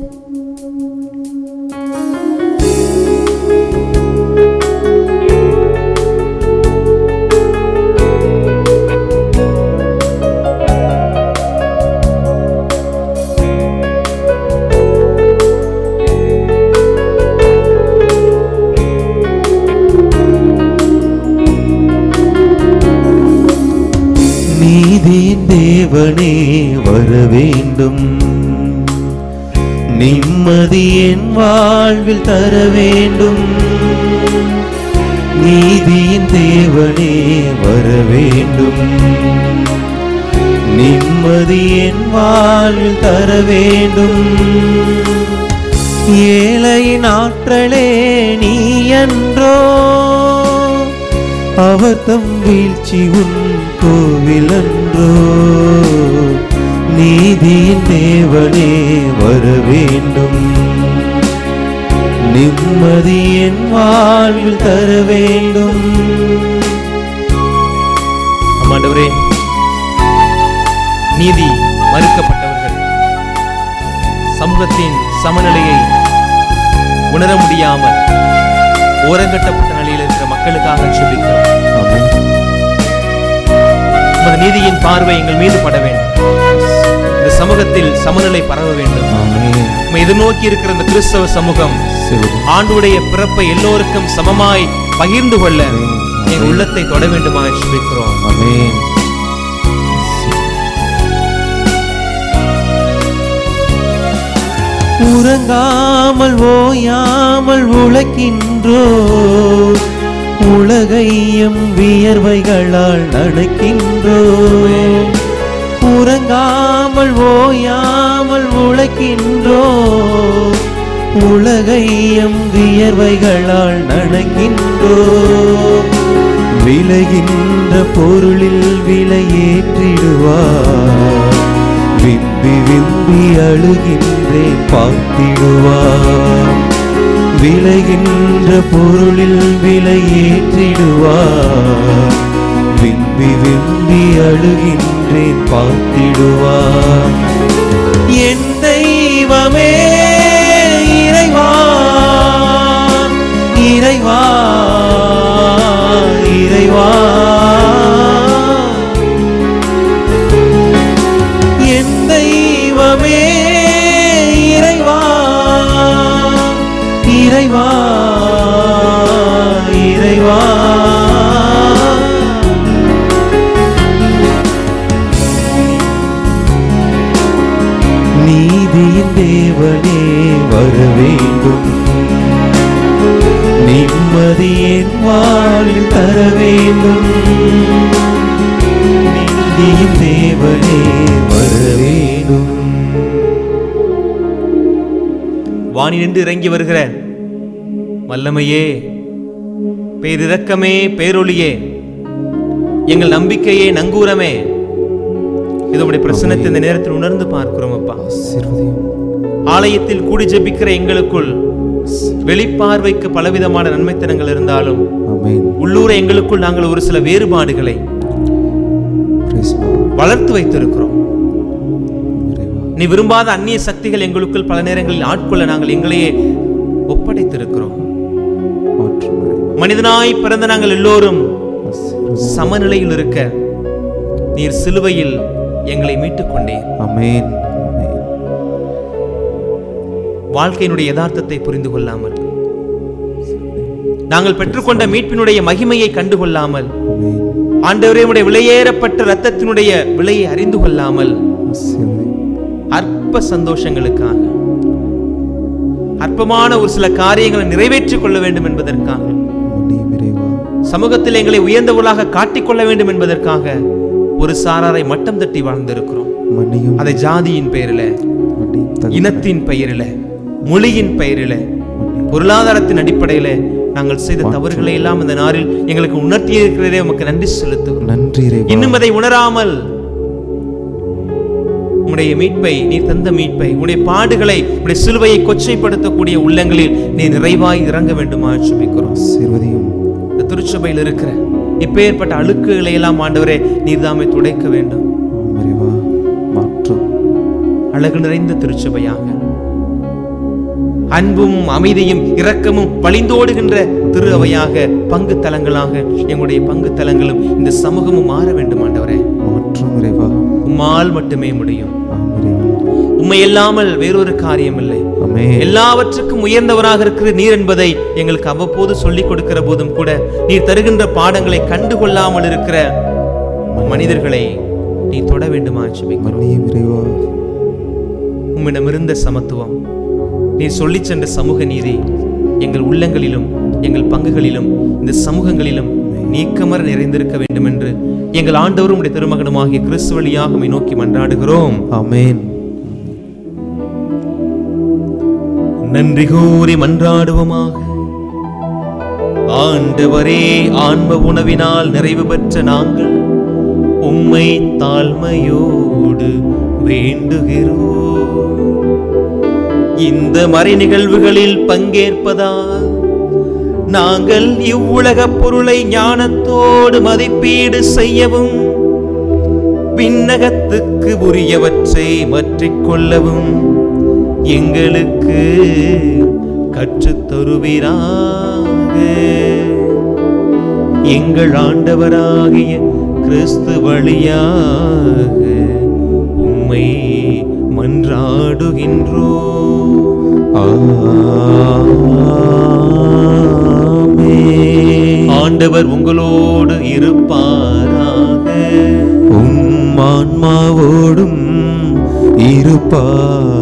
வேண்டும் நிம்மதி என் வாழ்வில் தர வேண்டும் நீதியின் தேவனே வர வேண்டும் நிம்மதி என் வாழ்வில் தர வேண்டும் ஏழையின் ஆற்றலே நீ என்றோ அவர் தம் வீழ்ச்சி உன் கோவில் அன்றோ நீதியின் தேவனே வர வேண்டும் நிம்மதி என் வாழ்வில் தர வேண்டும் ஆமாண்டவரே நீதி மறுக்கப்பட்டவர்கள் சமூகத்தின் சமநிலையை உணர முடியாமல் ஓரங்கட்டப்பட்ட நிலையில் இருக்கிற மக்களுக்காக சொல்லிக்கிறோம் உமது நீதியின் பார்வை எங்கள் மீது பட வேண்டும் இந்த சமூகத்தில் சமநிலை பரவ வேண்டும் உம்மை எதிர்நோக்கி இருக்கிற இந்த கிறிஸ்தவ சமூகம் ஆண்டுடைய பிறப்பை எல்லோருக்கும் சமமாய் பகிர்ந்து கொள்ள எங்கள் உள்ளத்தை தொட வேண்டுமாய் சொல்லிக்கிறோம் ஆமென் உறங்காமல் ஓயாமல் உழைக்கின்றோ உலகையும் வியர்வைகளால் நனைக்கின்றோ உறங்காமல் ஓயாமல் உழைக்கின்றோ உலகையும் வியர்வைகளால் நனைக்கின்றோ விளைகின்ற பொருளில் விலையேற்றிடுவார் விம்பி விம்பி அழுகின்றேன் பார்த்திடுவார் விளைகின்ற பொருளில் விலையேற்றிடுவார் விம்பி விம்பி அழுகின்றேன் பார்த்திடுவார் என் தெய்வமே இறைவா இறைவா இறைவா என் தெய்வமே இறைவா இறைவா இறைவா நீதியின் தேவனே வர வேண்டும் நிம்மதி என் வாழ்வில் தர வேண்டும் நீதியின் தேவனே வர வேண்டும் வாணி நின்று இறங்கி வருகிற வல்லமையே பேரிரக்கமே பேரொளியே எங்கள் நம்பிக்கையே நங்கூரமே இதோடைய பிரசனத்தை இந்த நேரத்தில் உணர்ந்து பார்க்கிறோம் அப்பா ஆலயத்தில் கூடி ஜெபிக்கிற எங்களுக்குள் வெளிப்பார்வைக்கு பலவிதமான நன்மைத்தனங்கள் இருந்தாலும் ஆமென் உள்ளூர எங்களுக்குள் நாங்கள் ஒரு சில வேறுபாடுகளை வளர்த்து வைத்திருக்கிறோம் நீ விரும்பாத அந்நிய சக்திகள் எங்களுக்குள் பல நேரங்களில் ஆட்கொள்ள நாங்கள் எங்களையே ஒப்படைத்திருக்கிறோம் மனிதனாய் பிறந்த நாங்கள் எல்லோரும் சமநிலையில் இருக்க நீர் சிலுவையில் எங்களை மீட்டுக் கொண்டீர் ஆமென் வாழ்க்கையினுடைய யதார்த்தத்தை புரிந்து கொள்ளாமல் நாங்கள் பெற்றுக்கொண்ட மீட்பினுடைய மகிமையை கண்டு கொள்ளாமல் ஆண்டவரே உடைய விலையேறப்பட்ட இரத்தத்தினுடைய விலையை அறிந்து கொள்ளாமல் அற்ப சந்தோஷங்களுக்காக அற்பமான ஒரு சில காரியங்களை நிறைவேற்றிக் கொள்ள வேண்டும் என்பதற்காக சமூகத்தில் எங்களை உயர்ந்தவர்களாக காட்டிக்கொள்ள வேண்டும் என்பதற்காக ஒரு சாராரை மட்டம் தட்டி வாழ்ந்திருக்கிறோம் மன்னியும் அதை ஜாதியின் பெயரில இனத்தின் பெயரில மொழியின் பெயரில பொருளாதாரத்தின் அடிப்படையில நாங்கள் செய்த தவறுகளை எல்லாம் இந்த நாளில் எங்களுக்கு உணர்த்தி இருக்கிறதே உமக்கு நன்றி செலுத்துகிறோம் நன்றி இறைவா இன்னும் அதை உணராமல் உம்முடைய மீட்பை நீ தந்த மீட்பை உடைய பாடுகளை உடைய சிலுவையை கொச்சைப்படுத்தக்கூடிய உள்ளங்களில் நீ நிறைவாய் இறங்க வேண்டுமா சுபிக்கிறோம் ஆசீர்வதியும் இந்த திருச்சபையில் இருக்கிற இப்பேற்பட்ட அழுக்குகளை எல்லாம் ஆண்டவரே நீர்தாமை துடைக்க வேண்டும் ஆம் இறைவா மாற்றும் அழகு நிறைந்த திருச்சபையாக அன்பும் அமைதியும் இரக்கமும் வழிந்தோடுகின்ற திரு அவையாக பங்கு தலங்களாக எங்களுடைய பங்கு தலங்களும் இந்த சமூகமும் மாற வேண்டும் ஆண்டவரே மாற்றும் இறைவா உம்மால் மட்டுமே முடியும் ஆம் இறைவா உம்மை இல்லாமல் வேறொரு காரியம் இல்லை ஆமே எல்லாவற்றுக்கும் உயர்ந்தவராக இருக்கிற நீர் என்பதை எங்களுக்கு அவ்வப்போது சொல்லிக் கொடுக்கிற போதும் கூட நீர் தருகின்ற பாடங்களை கண்டுகொள்ளாமல் இருக்கிற மனிதர்களை நீ தொட வேண்டுமா சுபிக்கிறோம் மன்னியும் இறைவா உம்மிடமிருந்த சமத்துவம் நீர் சொல்லிச் சென்ற சமூக நீதி எங்கள் உள்ளங்களிலும் எங்கள் பங்குகளிலும் இந்த சமூகங்களிலும் நீக்கமர நிறைந்திருக்க வேண்டும் என்று எங்கள் ஆண்டவரும் உடைய திருமகனுமாகிய கிறிஸ்து வழியாக உம்மை நோக்கி மன்றாடுகிறோம் ஆமென் நன்றி கூறி மன்றாடுவோமாக ஆண்டவரே ஆன்ம உணவினால் நிறைவு பெற்ற நாங்கள் உம்மை தாழ்மையோடு வேண்டுகிறோம் இந்த மறை நிகழ்வுகளில் பங்கேற்பதால் நாங்கள் இவ்வுலகப் பொருளை ஞானத்தோடு மதிப்பீடு செய்யவும் விண்ணகத்துக்கு உரியவற்றை மற்றிக் கொள்ளவும் எங்களுக்கு கற்றுத் தருவீராக எங்கள் ஆண்டவராகிய கிறிஸ்து வழியாக உம்மை மன்றாடுகின்றோ ஆமென். ஆண்டவர் உங்களோடு இருப்பாராக உம் ஆன்மாவோடும் இருப்பாராக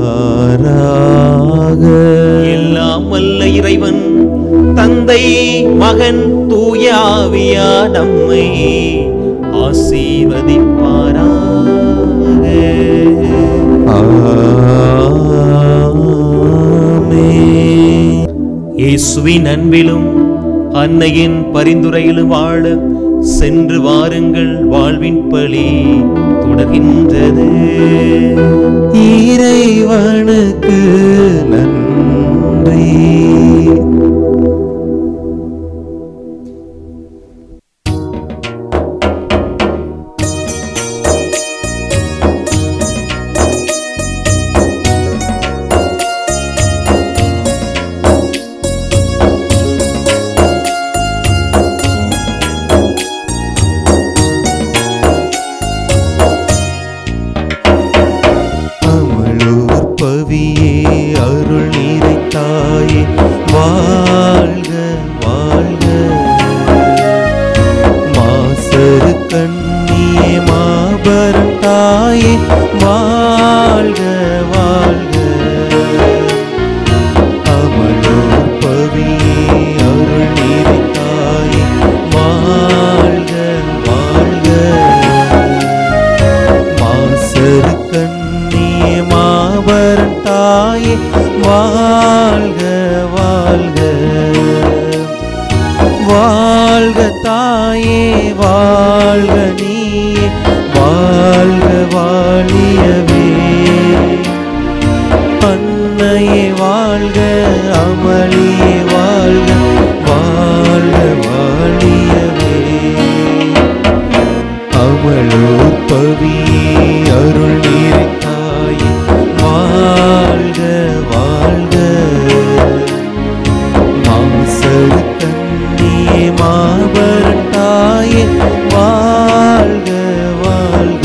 எல்லாம் வல்ல இறைவன் தந்தை மகன் தூய ஆவியா நம்மை ஆசீர்வதிப்பாராக ஆமென். இயேசுவின் அன்பிலும் அன்னையின் பரிந்துரையிலும் வாழ சென்று வாருங்கள் வாழ்வின் பலி தொடர்கின்றது இறைவனுக்கு நன்றி அமளூர் பவியே அருள் நிறைத்தாயே வாழ்க வாழ்க மாசரு கண்ணியே மாபரம் தாயே வாழ்க வாழ்க அமளூர் பவியே அருள் நிறைத்தாயே வாழ்க வாழ்க மாசரு கண்ணியே மாபரன் தாயே வாழ்க வாழ்க வாழ்க தாயே வாழ்க நீயே வாழ்க வாழியவே அன்னையே வாழ்க அமளியே வாழ்க வாழ்க வாழியவே அவளோர் பவியே அருள் நிறைத்தாய் வாழ்க வாழ்க மாசரு கண்ணியே மாபரன் தாயே வாழ்க வாழ்க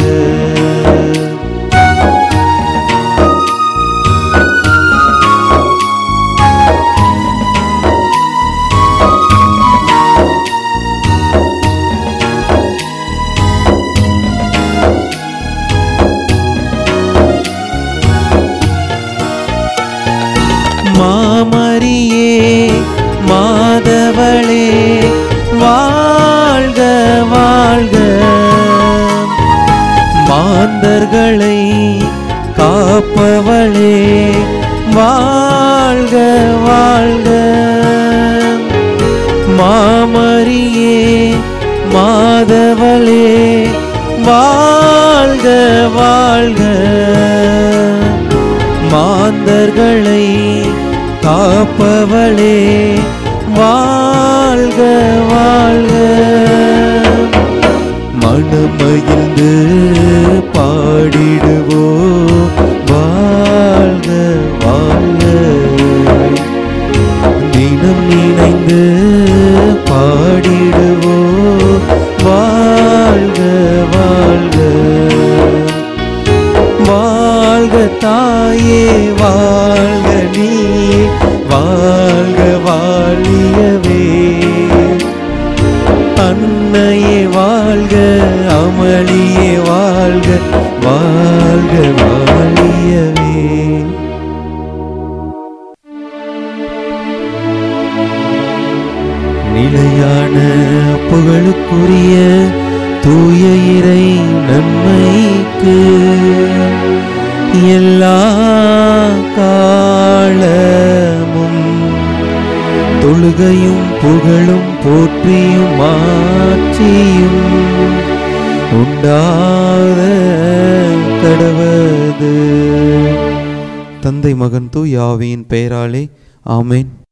மாமரியே மாதவளே வாழ்க வாழ்க மாந்தர்களை காப்பவளே வாழ்க வாழ்க மாமரியே மாதவளே வாழ்க வாழ்க மாந்தர்களை காப்பவளே வாழ்க வாழ்க மனமகிழ்ந்து பாடிடுவோ வாழ்க வாழ்க தினம் நினைந்து பாடிடுவோ வாழ்க வாழ்க வாழ்க தாயே வாழ்க நீ வாழ்க வாழியவே அன்னையே வாழ்க அமளியே வாழ்க வாழ்க வாழியவே புகழுக்குரிய தூய இறை நன்மைக்கு எல்லா காலமும் தொழுகையும் புகழும் போற்றியும் மாற்றியும் உண்டாத கடவது தந்தை மகன் தூய் ஆவியின் பெயராலே ஆமேன்